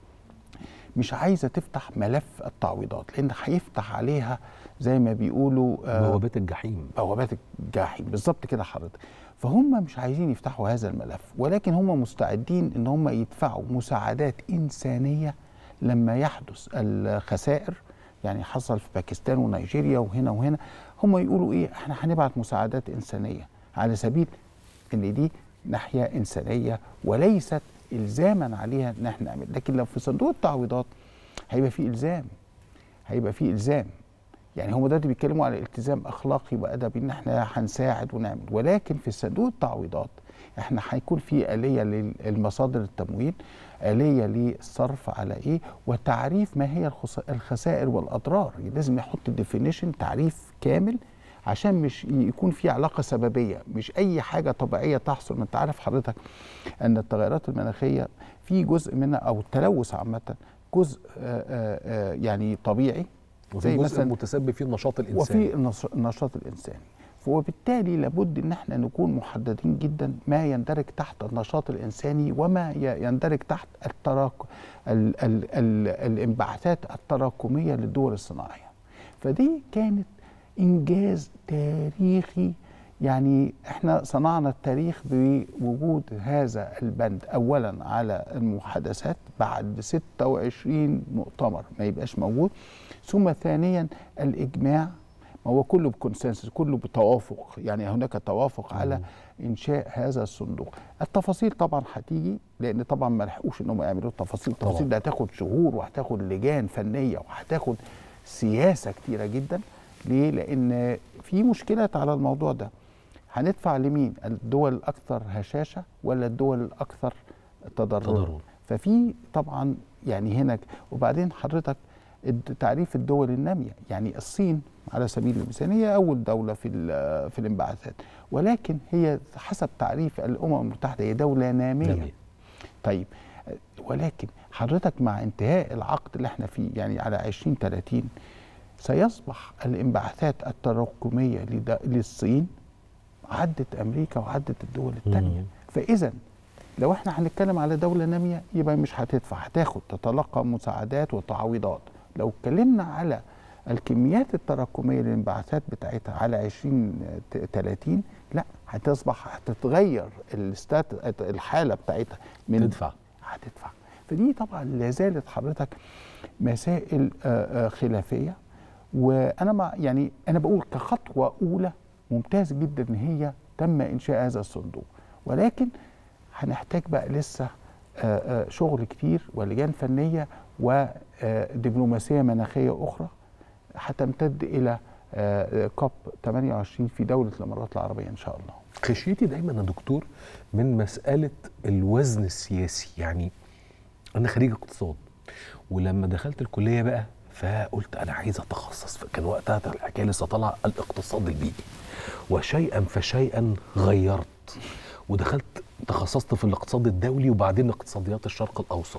مش عايزه تفتح ملف التعويضات لان هيفتح عليها زي ما بيقولوا آه، بوابات الجحيم بوابات الجحيم بالظبط كده حضرتك فهم مش عايزين يفتحوا هذا الملف ولكن هم مستعدين ان هم يدفعوا مساعدات انسانيه لما يحدث الخسائر يعني حصل في باكستان ونيجيريا وهنا وهنا هم يقولوا ايه احنا هنبعت مساعدات انسانيه على سبيل ان دي ناحيه انسانيه وليست الزاما عليها ان احنا نعمل لكن لو في صندوق التعويضات هيبقى في الزام هيبقى في الزام يعني هم دلوقتي بيتكلموا على التزام اخلاقي وادبي ان احنا هنساعد ونعمل ولكن في صندوق التعويضات احنا هيكون في اليه للمصادر التمويل اليه للصرف على ايه وتعريف ما هي الخس- الخسائر والاضرار يعني لازم نحط ديفينيشن تعريف كامل عشان مش يكون في علاقه سببيه مش اي حاجه طبيعيه تحصل ما انت عارف حضرتك ان التغيرات المناخيه في جزء منها او التلوث عامه جزء آه، آه، آه، يعني طبيعي وفي جزء متسبب فيه النشاط الانساني وفي النش- النشاط الانساني وبالتالي لابد ان احنا نكون محددين جدا ما يندرج تحت النشاط الانساني وما ي- يندرج تحت التراك ال ال ال الانبعاثات التراكميه للدول الصناعيه فدي كانت انجاز تاريخي يعني احنا صنعنا التاريخ بوجود هذا البند اولا على المحادثات بعد 26 مؤتمر ما يبقاش موجود ثم ثانيا الاجماع ما هو كله بكونسنسس كله بتوافق يعني هناك توافق على انشاء هذا الصندوق التفاصيل طبعا هتيجي لان طبعا ما لحقوش ان هم يعملوا التفاصيل التفاصيل دي هتاخد شهور وهتاخد لجان فنيه وهتاخد سياسه كتيره جدا ليه لان في مشكلات على الموضوع ده هندفع لمين الدول الاكثر هشاشه ولا الدول الاكثر تضررا تضرر. ففي طبعا يعني هنا وبعدين حضرتك الد- تعريف الدول الناميه يعني الصين على سبيل المثال هي اول دوله في ال- في الانبعاثات ولكن هي حسب تعريف الامم المتحده هي دوله ناميه, نامية. طيب ولكن حضرتك مع انتهاء العقد اللي احنا فيه يعني على 2030 سيصبح الانبعاثات التراكميه لد- للصين عدت امريكا وعدت الدول الثانيه فاذا لو احنا هنتكلم على دوله ناميه يبقى مش هتدفع هتاخد تتلقى مساعدات وتعويضات لو اتكلمنا على الكميات التراكميه للانبعاثات بتاعتها على 2030 لا هتصبح هتتغير الستات الحاله بتاعتها من تدفع. هتدفع فدي طبعا لا زالت حضرتك مسائل آه، آه، خلافيه وانا مع يعني انا بقول كخطوه اولى ممتاز جدا ان هي تم انشاء هذا الصندوق ولكن هنحتاج بقى لسه آه، آه، شغل كتير ولجان فنيه ودبلوماسيه مناخيه اخرى هتمتد الى آه، آه، كوب 28 في دوله الامارات العربيه ان شاء الله خشيتي دايما يا دكتور من مسألة الوزن السياسي يعني أنا خريج اقتصاد ولما دخلت الكلية بقى فقلت أنا عايز أتخصص كان وقتها الحكاية لسه طالعة الاقتصاد البيئي وشيئا فشيئا غيرت ودخلت تخصصت في الاقتصاد الدولي وبعدين اقتصاديات الشرق الأوسط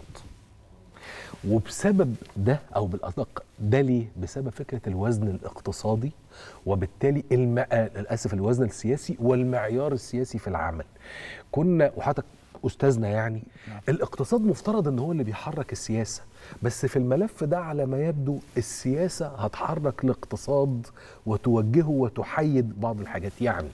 وبسبب ده او بالادق ده ليه؟ بسبب فكره الوزن الاقتصادي وبالتالي الم... آه، للاسف الوزن السياسي والمعيار السياسي في العمل. كنا وحضرتك استاذنا يعني الاقتصاد مفترض ان هو اللي بيحرك السياسه بس في الملف ده على ما يبدو السياسه هتحرك الاقتصاد وتوجهه وتحيد بعض الحاجات يعني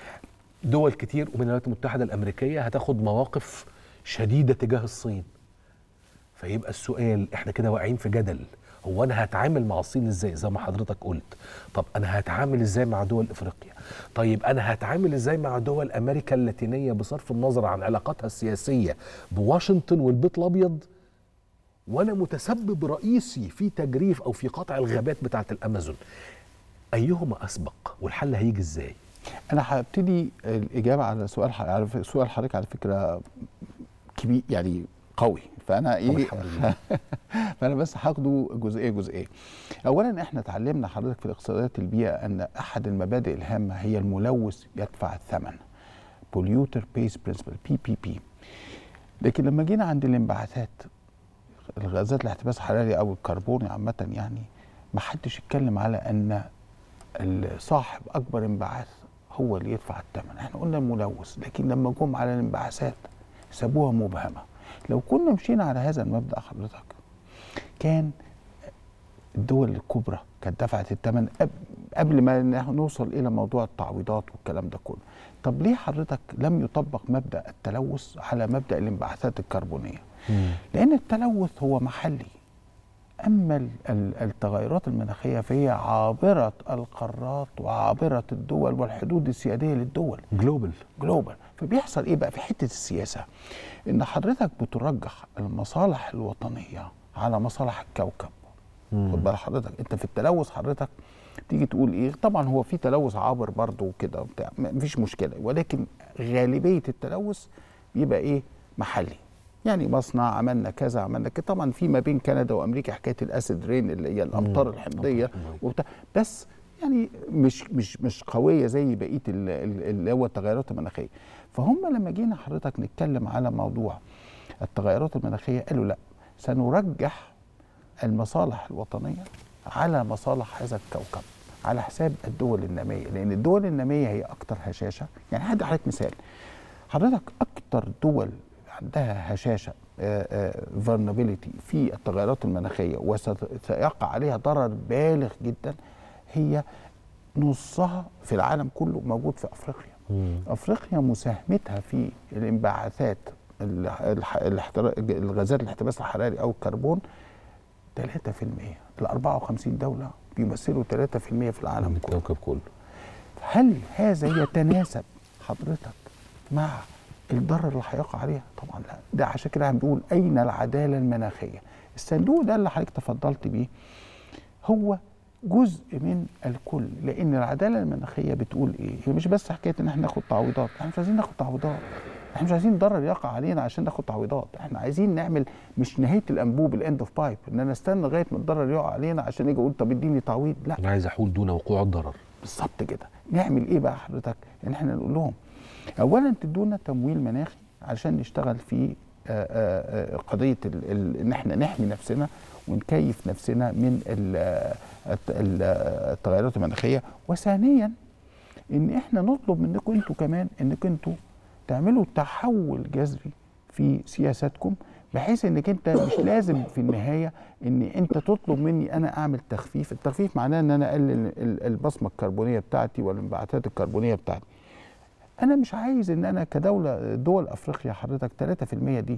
دول كتير ومن الولايات المتحده الامريكيه هتاخد مواقف شديده تجاه الصين فيبقى السؤال احنا كده واقعين في جدل هو انا هتعامل مع الصين ازاي زي ما حضرتك قلت طب انا هتعامل ازاي مع دول افريقيا طيب انا هتعامل ازاي مع دول امريكا اللاتينيه بصرف النظر عن علاقاتها السياسيه بواشنطن والبيت الابيض وانا متسبب رئيسي في تجريف او في قطع الغابات بتاعه الامازون ايهما اسبق والحل هيجي ازاي انا هبتدي الاجابه على سؤال ح- على ف- سؤال حضرتك على فكره كبير يعني قوي فانا ايه الحمد لله. فانا بس هاخده جزئيه جزئيه اولا احنا اتعلمنا حضرتك في الاقتصاديات البيئه ان احد المبادئ الهامه هي الملوث يدفع الثمن بوليوتر بيس برنسبل بي بي بي لكن لما جينا عند الانبعاثات الغازات الاحتباس الحراري او الكربون عامه يعني ما حدش اتكلم على ان صاحب اكبر انبعاث هو اللي يدفع الثمن احنا قلنا الملوث لكن لما جم على الانبعاثات سابوها مبهمه لو كنا مشينا على هذا المبدا حضرتك كان الدول الكبرى كانت دفعت الثمن قب- قبل ما نوصل الى موضوع التعويضات والكلام ده كله طب ليه حضرتك لم يطبق مبدا التلوث على مبدا الانبعاثات الكربونيه لان التلوث هو محلي اما ال- ال- التغيرات المناخيه فهي عابره القارات وعابره الدول والحدود السياديه للدول جلوبال جلوبال فبيحصل ايه بقى في حته السياسه ان حضرتك بترجح المصالح الوطنيه على مصالح الكوكب خد بال حضرتك انت في التلوث حضرتك تيجي تقول ايه طبعا هو في تلوث عابر برضه وكده وبتاع م- مفيش مشكله ولكن غالبيه التلوث بيبقى ايه محلي يعني مصنع عملنا كذا عملنا كده طبعا في ما بين كندا وامريكا حكايه الاسيد رين اللي هي الامطار الحمضيه وبتاع بس يعني مش مش مش قويه زي بقيه ال- ال- اللي هو التغيرات المناخيه فهم لما جينا حضرتك نتكلم على موضوع التغيرات المناخيه قالوا لا سنرجح المصالح الوطنيه على مصالح هذا الكوكب على حساب الدول الناميه لان الدول الناميه هي اكثر هشاشه يعني هدي حضرتك مثال حضرتك اكثر دول عندها هشاشه فولنربيليتي في التغيرات المناخيه وسيقع عليها ضرر بالغ جدا هي نصها في العالم كله موجود في افريقيا افريقيا مساهمتها في الانبعاثات ال- الح- الاحترا- الغازات الاحتباس الحراري او الكربون 3% ال 54 دوله بيمثلوا 3% في العالم كله الكوكب كله هل هذا يتناسب حضرتك مع الضرر اللي هيقع عليها؟ طبعا لا ده عشان كده هنقول اين العداله المناخيه؟ الصندوق ده اللي حضرتك تفضلت بيه هو جزء من الكل لان العداله المناخيه بتقول ايه؟ هي مش بس حكايه ان احنا ناخد تعويضات، احنا مش عايزين ناخد تعويضات احنا مش عايزين ضرر يقع علينا عشان ناخد تعويضات، احنا عايزين نعمل مش نهايه الانبوب الاند اوف بايب ان انا استنى لغايه ما الضرر يقع علينا عشان اجي اقول طب اديني تعويض، لا انا عايز احول دون وقوع الضرر بالظبط كده نعمل ايه بقى حضرتك ان احنا نقول لهم اولا تدونا تمويل مناخي علشان نشتغل في آه، آه، آه، قضيه ال- ال- ان احنا نحمي نفسنا ونكيف نفسنا من ال- آه، الت- ال- آه، التغيرات المناخيه وثانيا ان احنا نطلب منكم انتوا كمان انكم انتوا تعملوا تحول جذري في سياساتكم بحيث انك انت مش لازم في النهايه ان انت تطلب مني انا اعمل تخفيف، التخفيف معناه ان انا اقلل ال- البصمه الكربونيه بتاعتي والانبعاثات الكربونيه بتاعتي. انا مش عايز ان انا كدوله دول افريقيا حضرتك 3% دي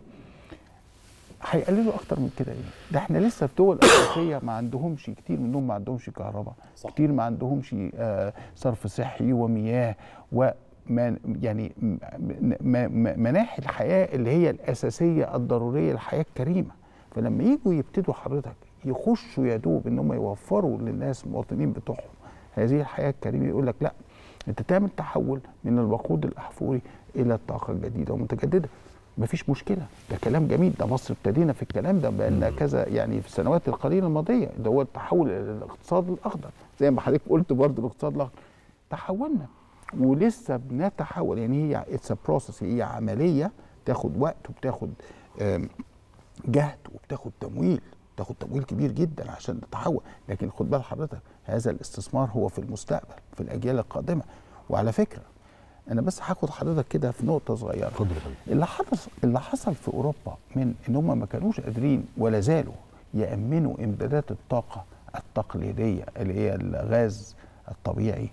هيقللوا اكتر من كده ايه؟ ده احنا لسه في دول افريقيه ما عندهمش كتير منهم ما عندهمش كهرباء، كتير ما عندهمش آه صرف صحي ومياه و ما يعني م- م- م- مناحي الحياه اللي هي الاساسيه الضروريه للحياه الكريمه فلما يجوا يبتدوا حضرتك يخشوا يا دوب ان هم يوفروا للناس المواطنين بتوعهم هذه الحياه الكريمه يقول لك لا انت تعمل تحول من الوقود الاحفوري الى الطاقه الجديده ومتجدده مفيش مشكله ده كلام جميل ده مصر ابتدينا في الكلام ده بقالنا كذا يعني في السنوات القليله الماضيه ده هو التحول الى الاقتصاد الاخضر زي ما حضرتك قلت برضه الاقتصاد الاخضر تحولنا ولسه بنتحول يعني هي اتس بروسس هي عمليه تاخد وقت وبتاخد آم، جهد وبتاخد تمويل تاخد تمويل كبير جدا عشان تتحول لكن خد بال حضرتك هذا الاستثمار هو في المستقبل في الاجيال القادمه وعلى فكره انا بس هاخد حضرتك كده في نقطه صغيره اللي حدث اللي حصل في اوروبا من ان هم ما كانوش قادرين ولا زالوا يامنوا امدادات الطاقه التقليديه اللي هي الغاز الطبيعي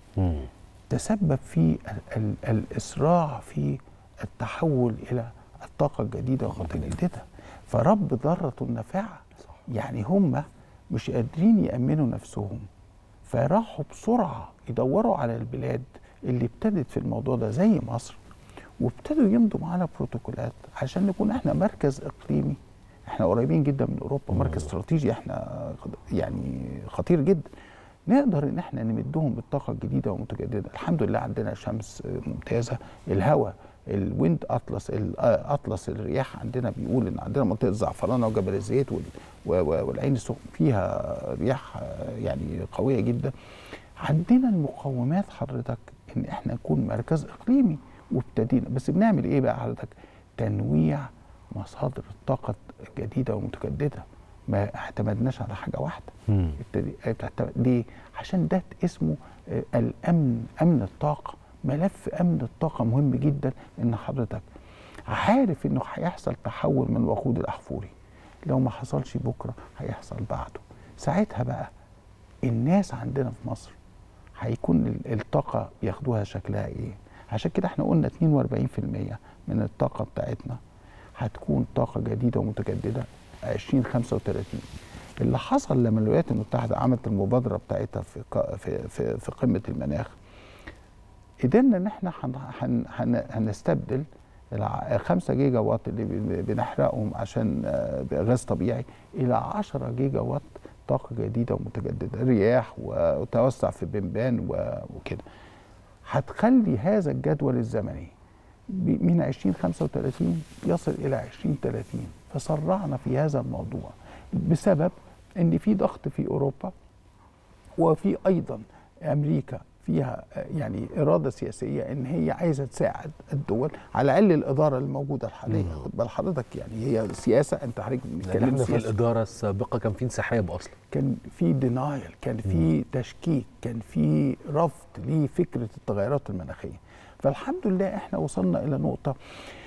تسبب في ال ال الاسراع في التحول الى الطاقه الجديده والمتجدده فرب ضاره نافعه يعني هم مش قادرين يامنوا نفسهم فراحوا بسرعه يدوروا على البلاد اللي ابتدت في الموضوع ده زي مصر وابتدوا يمضوا معانا بروتوكولات عشان نكون احنا مركز اقليمي احنا قريبين جدا من اوروبا مركز استراتيجي احنا يعني خطير جدا نقدر ان احنا نمدهم بالطاقه الجديده والمتجدده الحمد لله عندنا شمس ممتازه الهواء الويند اطلس اطلس الرياح عندنا بيقول ان عندنا منطقه زعفرانه وجبل الزيت وال- و- و- والعين السخنه فيها رياح يعني قويه جدا عندنا المقومات حضرتك ان احنا نكون مركز اقليمي وابتدينا بس بنعمل ايه بقى حضرتك تنويع مصادر الطاقه الجديده والمتجدده ما اعتمدناش على حاجه واحده ابتدي اعتمد- ليه عشان ده اسمه آه، الامن امن الطاقه ملف امن الطاقه مهم جدا ان حضرتك عارف انه هيحصل تحول من الوقود الاحفوري لو ما حصلش بكره هيحصل بعده ساعتها بقى الناس عندنا في مصر هيكون ال- الطاقه ياخدوها شكلها ايه عشان كده احنا قلنا 42% من الطاقه بتاعتنا هتكون طاقه جديده ومتجدده 2035 اللي حصل لما الولايات المتحده عملت المبادره بتاعتها في ق- في في, في قمه المناخ قدرنا ان احنا هن هن هن هنستبدل الع- 5 جيجا وات اللي بن- بنحرقهم عشان آه، غاز طبيعي الى 10 جيجا وات طاقه جديده ومتجدده رياح وتوسع في بنبان و- وكده هتخلي هذا الجدول الزمني ب- من 2035 يصل الى 2030 فسرعنا في هذا الموضوع بسبب ان في ضغط في اوروبا وفي ايضا امريكا فيها آه، يعني اراده سياسيه ان هي عايزه تساعد الدول على الاقل الاداره الموجوده الحاليه خد بال حضرتك يعني هي سياسه انت حضرتك لان بتتكلم احنا في سياسه الاداره السابقه كان في انسحاب اصلا كان في دينايل كان في تشكيك كان في رفض لفكره التغيرات المناخيه فالحمد لله احنا وصلنا الى نقطه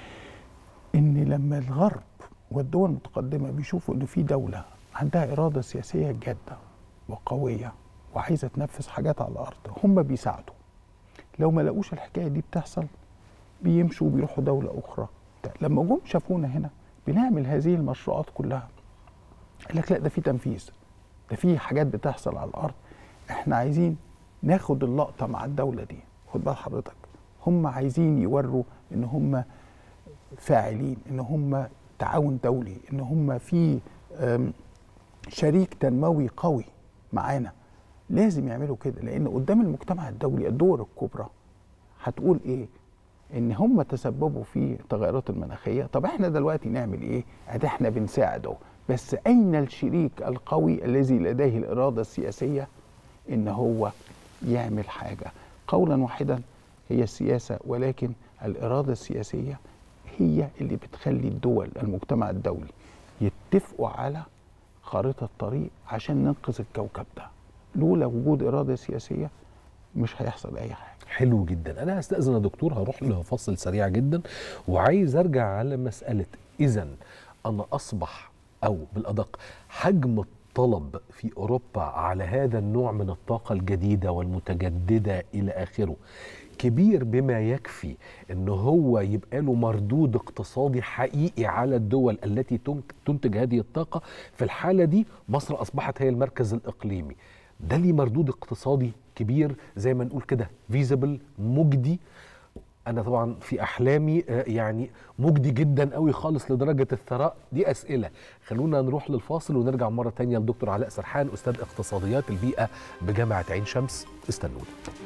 ان لما الغرب والدول المتقدمه بيشوفوا ان في دوله عندها اراده سياسيه جاده وقويه وعايزه تنفذ حاجات على الارض هم بيساعدوا لو ما لقوش الحكايه دي بتحصل بيمشوا وبيروحوا دوله اخرى لما جم شافونا هنا بنعمل هذه المشروعات كلها قال لك لا ده في تنفيذ ده في حاجات بتحصل على الارض احنا عايزين ناخد اللقطه مع الدوله دي خد بال حضرتك هم عايزين يوروا ان هم فاعلين ان هم تعاون دولي ان هم في أم، شريك تنموي قوي معانا لازم يعملوا كده لان قدام المجتمع الدولي الدول الكبرى هتقول ايه ان هم تسببوا في التغيرات المناخيه طب احنا دلوقتي نعمل ايه ادي احنا بنساعد اهو بس اين الشريك القوي الذي لديه الاراده السياسيه ان هو يعمل حاجه قولا واحدا هي السياسه ولكن الاراده السياسيه هي اللي بتخلي الدول المجتمع الدولي يتفقوا على خارطه طريق عشان ننقذ الكوكب ده لولا وجود اراده سياسيه مش هيحصل اي حاجه حلو جدا انا هستاذن يا دكتور هروح لفصل سريع جدا وعايز ارجع على مساله اذا انا اصبح او بالادق حجم الطلب في اوروبا على هذا النوع من الطاقه الجديده والمتجدده الى اخره كبير بما يكفي ان هو يبقى له مردود اقتصادي حقيقي على الدول التي تنك- تنتج هذه الطاقه في الحاله دي مصر اصبحت هي المركز الاقليمي ده ليه مردود اقتصادي كبير زي ما نقول كده فيزبل مجدي انا طبعا في احلامي آه، يعني مجدي جدا قوي خالص لدرجه الثراء دي اسئله خلونا نروح للفاصل ونرجع مره تانية لدكتور علاء سرحان استاذ اقتصاديات البيئه بجامعه عين شمس استنونا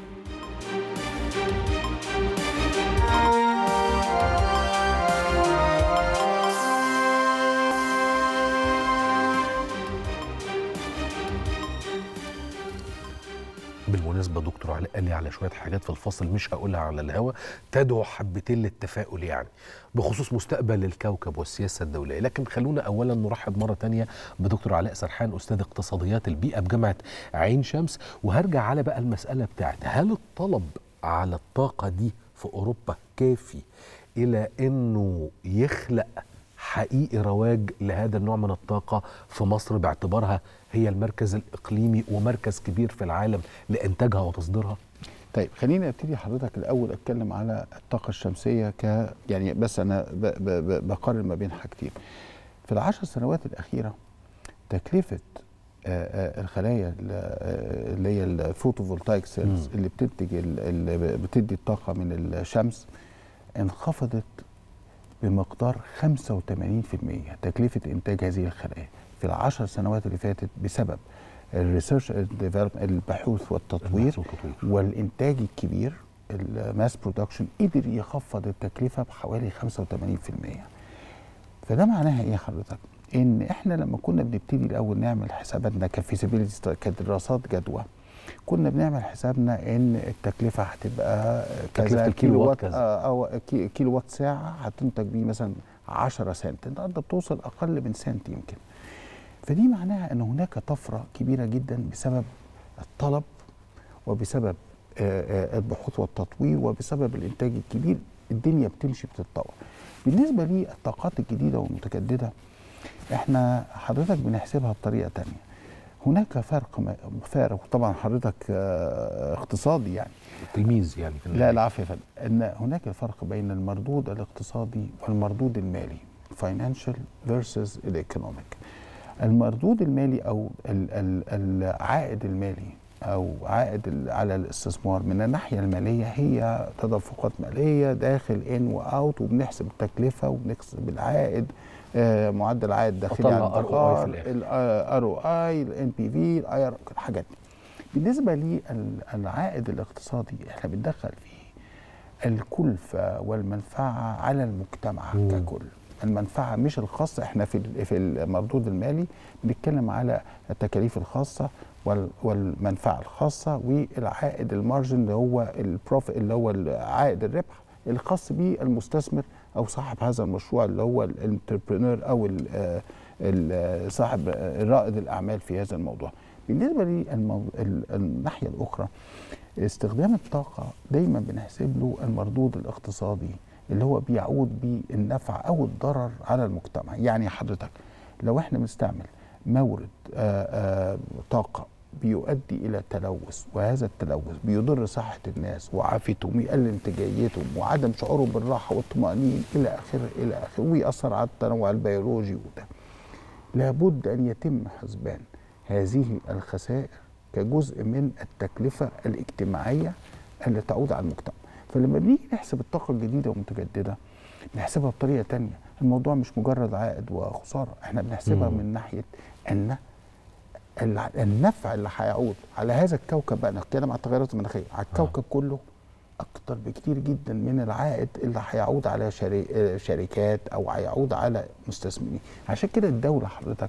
بالمناسبه دكتور علاء قال لي على شويه حاجات في الفصل مش هقولها على الهوا تدعو حبتين للتفاؤل يعني بخصوص مستقبل الكوكب والسياسه الدوليه لكن خلونا اولا نرحب مره تانية بدكتور علاء سرحان استاذ اقتصاديات البيئه بجامعه عين شمس وهرجع على بقى المساله بتاعت هل الطلب على الطاقه دي في اوروبا كافي الى انه يخلق حقيقي رواج لهذا النوع من الطاقة في مصر باعتبارها هي المركز الإقليمي ومركز كبير في العالم لإنتاجها وتصديرها طيب خليني ابتدي حضرتك الاول اتكلم على الطاقه الشمسيه ك يعني بس انا ب... ب... ب... بقارن ما بين حاجتين في العشر سنوات الاخيره تكلفه آه، آه، الخلايا ال- آه، اللي هي الفوتوفولتايك سيلز اللي بتنتج ال- اللي بتدي الطاقه من الشمس انخفضت بمقدار 85% تكلفه انتاج هذه الخلايا في العشر سنوات اللي فاتت بسبب الريسيرش البحوث والتطوير والانتاج الكبير الماس برودكشن قدر يخفض التكلفه بحوالي 85% فده معناها ايه حضرتك؟ ان احنا لما كنا بنبتدي الاول نعمل حساباتنا كفيزيبيليتي كدراسات جدوى كنا بنعمل حسابنا ان التكلفه هتبقى تكلفة كذا الكيلو كيلو وات وات كذا. آه، او كي- كيلو وات ساعه هتنتج بيه مثلا 10 سنت النهارده بتوصل اقل من سنت يمكن فدي معناها ان هناك طفره كبيره جدا بسبب الطلب وبسبب آه، آه، البحوث والتطوير وبسبب الانتاج الكبير الدنيا بتمشي بتتطور بالنسبه للطاقات الجديده والمتجدده احنا حضرتك بنحسبها بطريقه تانية هناك فرق ما- فارق طبعا حضرتك آه، اقتصادي يعني تلميذ يعني في لا العفو يا فندم ان هناك فرق بين المردود الاقتصادي والمردود المالي financial versus الايكونوميك المردود المالي او ال- ال- العائد المالي او عائد ال- على الاستثمار من الناحيه الماليه هي تدفقات ماليه داخل ان واوت وبنحسب التكلفه وبنحسب العائد آه، معدل العائد الداخلي وطلع على ROI في الادخار الآخر. الار او اي الان بي في الاي ار الحاجات دي بالنسبه للعائد الاقتصادي احنا بندخل فيه الكلفه والمنفعه على المجتمع ككل المنفعه مش الخاصه احنا في ال- في المردود المالي بنتكلم على التكاليف الخاصه وال- والمنفعه الخاصه والعائد المارجن اللي هو البروفيت اللي هو عائد الربح الخاص بالمستثمر او صاحب هذا المشروع اللي هو الانتربرينور او ال- آه، ال- صاحب آه، رائد الاعمال في هذا الموضوع بالنسبه للناحيه الاخرى استخدام الطاقه دايما بنحسب له المردود الاقتصادي اللي هو بيعود بالنفع او الضرر على المجتمع يعني حضرتك لو احنا بنستعمل مورد آه، آه، طاقه بيؤدي الى تلوث وهذا التلوث بيضر صحه الناس وعافيتهم ويقلل انتاجيتهم وعدم شعورهم بالراحه والطمانينه الى اخره الى اخره ويأثر على التنوع البيولوجي وده لابد ان يتم حسبان هذه الخسائر كجزء من التكلفه الاجتماعيه اللي تعود على المجتمع فلما بنيجي نحسب الطاقه الجديده والمتجدده نحسبها بطريقه تانية الموضوع مش مجرد عائد وخساره احنا بنحسبها مم. من ناحيه ان الع- النفع اللي هيعود على هذا الكوكب بقى نتكلم على التغيرات المناخيه على الكوكب كله اكتر بكتير جدا من العائد اللي هيعود على شري- آه، شركات او هيعود على مستثمرين عشان كده الدوله حضرتك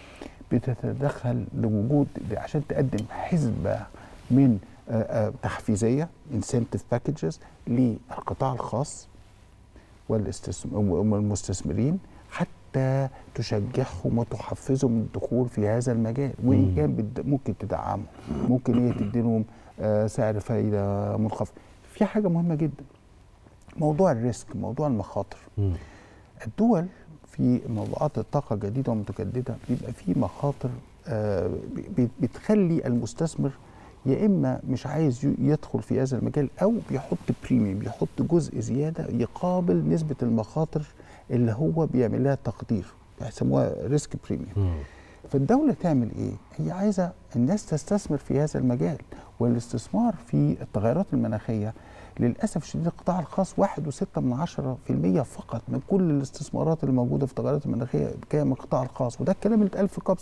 بتتدخل لوجود عشان تقدم حسبه من آه، آه، تحفيزيه انسنتيف باكجز للقطاع الخاص والاستثم- والمستثمرين حتى تشجعهم وتحفزهم الدخول في هذا المجال وان مم. كان بد- ممكن تدعمهم ممكن هي تدي لهم آه، سعر فايده منخفض في حاجه مهمه جدا موضوع الريسك موضوع المخاطر الدول في موضوعات الطاقه الجديده والمتجدده بيبقى في مخاطر آه، ب- بتخلي المستثمر يا اما مش عايز ي- يدخل في هذا المجال او بيحط بريميوم بيحط جزء زياده يقابل نسبه المخاطر اللي هو بيعمل لها تقدير بيسموها ريسك بريميوم فالدولة تعمل ايه؟ هي عايزة الناس تستثمر في هذا المجال والاستثمار في التغيرات المناخية للأسف الشديد القطاع الخاص واحد وستة من عشرة في المية فقط من كل الاستثمارات اللي موجودة في التغيرات المناخية جاية من القطاع الخاص وده الكلام اللي اتقال في كاب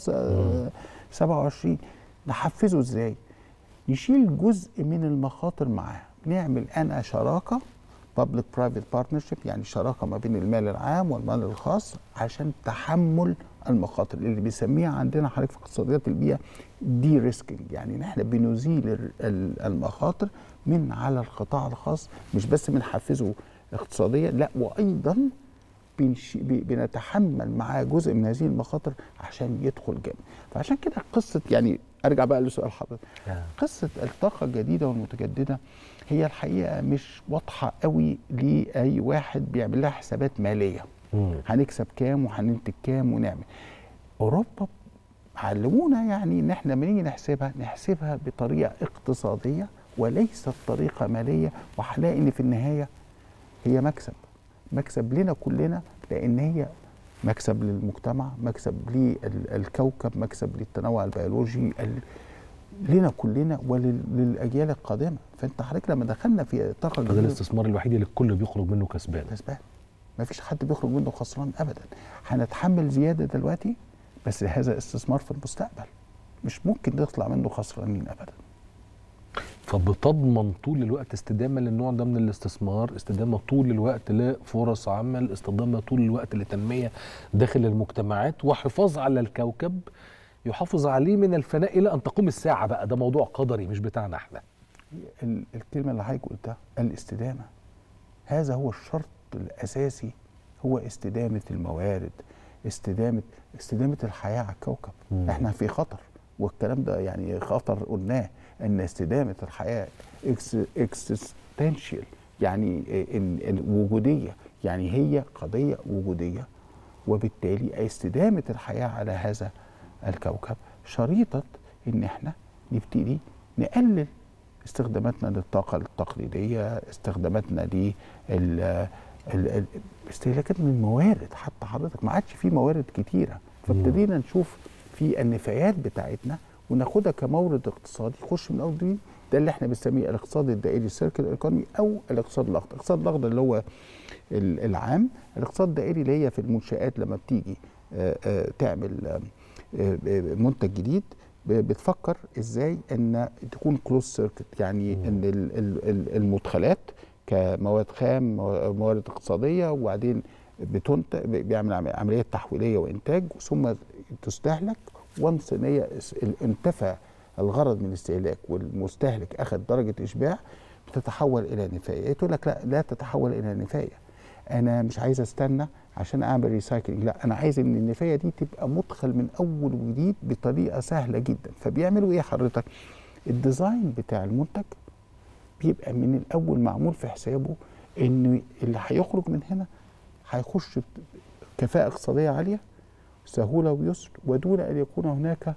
27 نحفزه ازاي؟ نشيل جزء من المخاطر معاه نعمل انا شراكه بابليك برايفت بارتنرشيب يعني شراكه ما بين المال العام والمال الخاص عشان تحمل المخاطر اللي بنسميها عندنا حضرتك في اقتصاديات البيئه دي ريسكينج يعني ان احنا بنزيل ال- ال- المخاطر من على القطاع الخاص مش بس بنحفزه اقتصاديا لا وايضا بنش... ب- بنتحمل معاه جزء من هذه المخاطر عشان يدخل جامد فعشان كده قصه يعني ارجع بقى لسؤال حضرتك قصه الطاقه الجديده والمتجدده هي الحقيقه مش واضحه قوي لاي واحد بيعمل لها حسابات ماليه هنكسب كام وهننتج كام ونعمل اوروبا علمونا يعني ان احنا لما نيجي نحسبها نحسبها بطريقه اقتصاديه وليست طريقه ماليه وهنلاقي ان في النهايه هي مكسب مكسب لنا كلنا لان هي مكسب للمجتمع مكسب للكوكب مكسب للتنوع البيولوجي ال- لنا كلنا وللاجيال القادمه فانت حضرتك لما دخلنا في الطاقه ده الاستثمار الوحيد اللي الكل بيخرج منه كسبان كسبان ما فيش حد بيخرج منه خسران ابدا هنتحمل زياده دلوقتي بس هذا استثمار في المستقبل مش ممكن نطلع منه خسرانين ابدا فبتضمن طول الوقت استدامه للنوع ده من الاستثمار استدامه طول الوقت لفرص عمل استدامه طول الوقت لتنميه داخل المجتمعات وحفاظ على الكوكب يحافظ عليه من الفناء الى ان تقوم الساعه بقى ده موضوع قدري مش بتاعنا احنا ال- الكلمه اللي حضرتك قلتها الاستدامه هذا هو الشرط الاساسي هو استدامه الموارد استدامه استدامه الحياه على الكوكب مم. احنا في خطر والكلام ده يعني خطر قلناه ان استدامه الحياه اكسستنشال يعني ال- الوجوديه يعني هي قضيه وجوديه وبالتالي استدامه الحياه على هذا الكوكب شريطه ان احنا نبتدي نقلل استخداماتنا للطاقه التقليديه استخداماتنا لل ال- ال- استهلاكات من الموارد حتى حضرتك ما عادش في موارد كتيره فابتدينا نشوف في النفايات بتاعتنا وناخدها كمورد اقتصادي يخش من اول وجديد ده اللي احنا بنسميه الاقتصاد الدائري السيركل ايكونومي او الاقتصاد الاخضر الاقتصاد الاخضر اللي هو ال- العام الاقتصاد الدائري اللي هي في المنشآت لما بتيجي آه، آه، تعمل آه، آه، آه، منتج جديد ب- بتفكر ازاي ان تكون كلوز سيركت يعني ان ال- ال- ال- المدخلات كمواد خام مو- موارد اقتصاديه وبعدين بتنتج بيعمل عم- عمليه تحويليه وانتاج ثم تستهلك وانس ان هي اس- ال- انتفى الغرض من الاستهلاك والمستهلك اخذ درجه اشباع بتتحول الى نفايه تقول لك لا لا تتحول الى نفايه انا مش عايز استنى عشان اعمل ريسايكلينج لا انا عايز ان النفايه دي تبقى مدخل من اول وجديد بطريقه سهله جدا فبيعملوا ايه حضرتك الديزاين بتاع المنتج بيبقى من الاول معمول في حسابه ان اللي هيخرج من هنا هيخش بكفاءه اقتصاديه عاليه سهوله ويسر ودون ان يكون هناك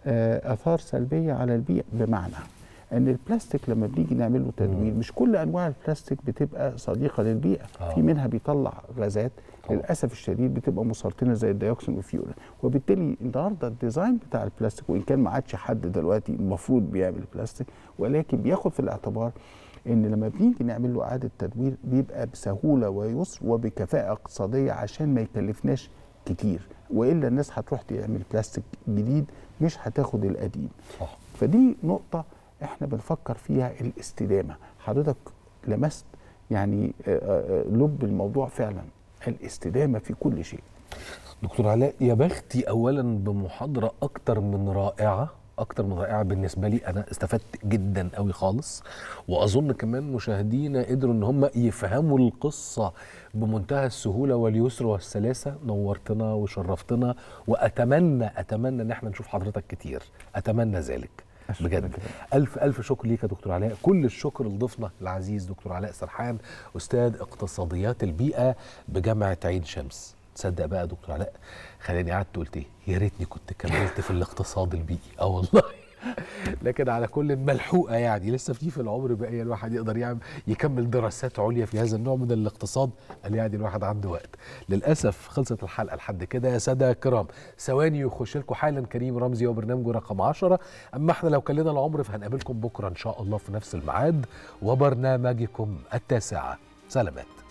آه، اثار سلبيه على البيئه بمعنى ان البلاستيك لما بنيجي نعمل له تدوير مش كل انواع البلاستيك بتبقى صديقه للبيئه آه. في منها بيطلع غازات للاسف الشديد بتبقى مسرطنه زي الديوكسين والفيورين وبالتالي النهارده الديزاين بتاع البلاستيك وان كان ما عادش حد دلوقتي المفروض بيعمل بلاستيك ولكن بياخد في الاعتبار ان لما بنيجي نعمل له اعاده تدوير بيبقى بسهوله ويسر وبكفاءه اقتصاديه عشان ما يكلفناش كتير والا الناس هتروح تعمل بلاستيك جديد مش هتاخد القديم صح. فدي نقطه احنا بنفكر فيها الاستدامه حضرتك لمست يعني آه، آه، لب الموضوع فعلا الاستدامه في كل شيء دكتور علاء يا بختي اولا بمحاضره اكتر من رائعه اكتر من رائعه بالنسبه لي انا استفدت جدا قوي خالص واظن كمان مشاهدينا قدروا ان هم يفهموا القصه بمنتهى السهوله واليسر والسلاسه نورتنا وشرفتنا واتمنى اتمنى ان احنا نشوف حضرتك كتير اتمنى ذلك بجد الف الف شكر ليك يا دكتور علاء كل الشكر لضيفنا العزيز دكتور علاء سرحان استاذ اقتصاديات البيئه بجامعه عين شمس تصدق بقى يا دكتور علاء خلاني قعدت قلت ايه يا ريتني كنت كملت في الاقتصاد البيئي اه والله لكن على كل ملحوقه يعني لسه في في العمر بقيه الواحد يقدر يعمل يكمل دراسات عليا في هذا النوع من الاقتصاد قال يعني الواحد عنده وقت للاسف خلصت الحلقه لحد كده يا ساده كرام ثواني يخش لكم حالا كريم رمزي وبرنامجه رقم 10 اما احنا لو كان لنا العمر فهنقابلكم بكره ان شاء الله في نفس الميعاد وبرنامجكم التاسعه سلامات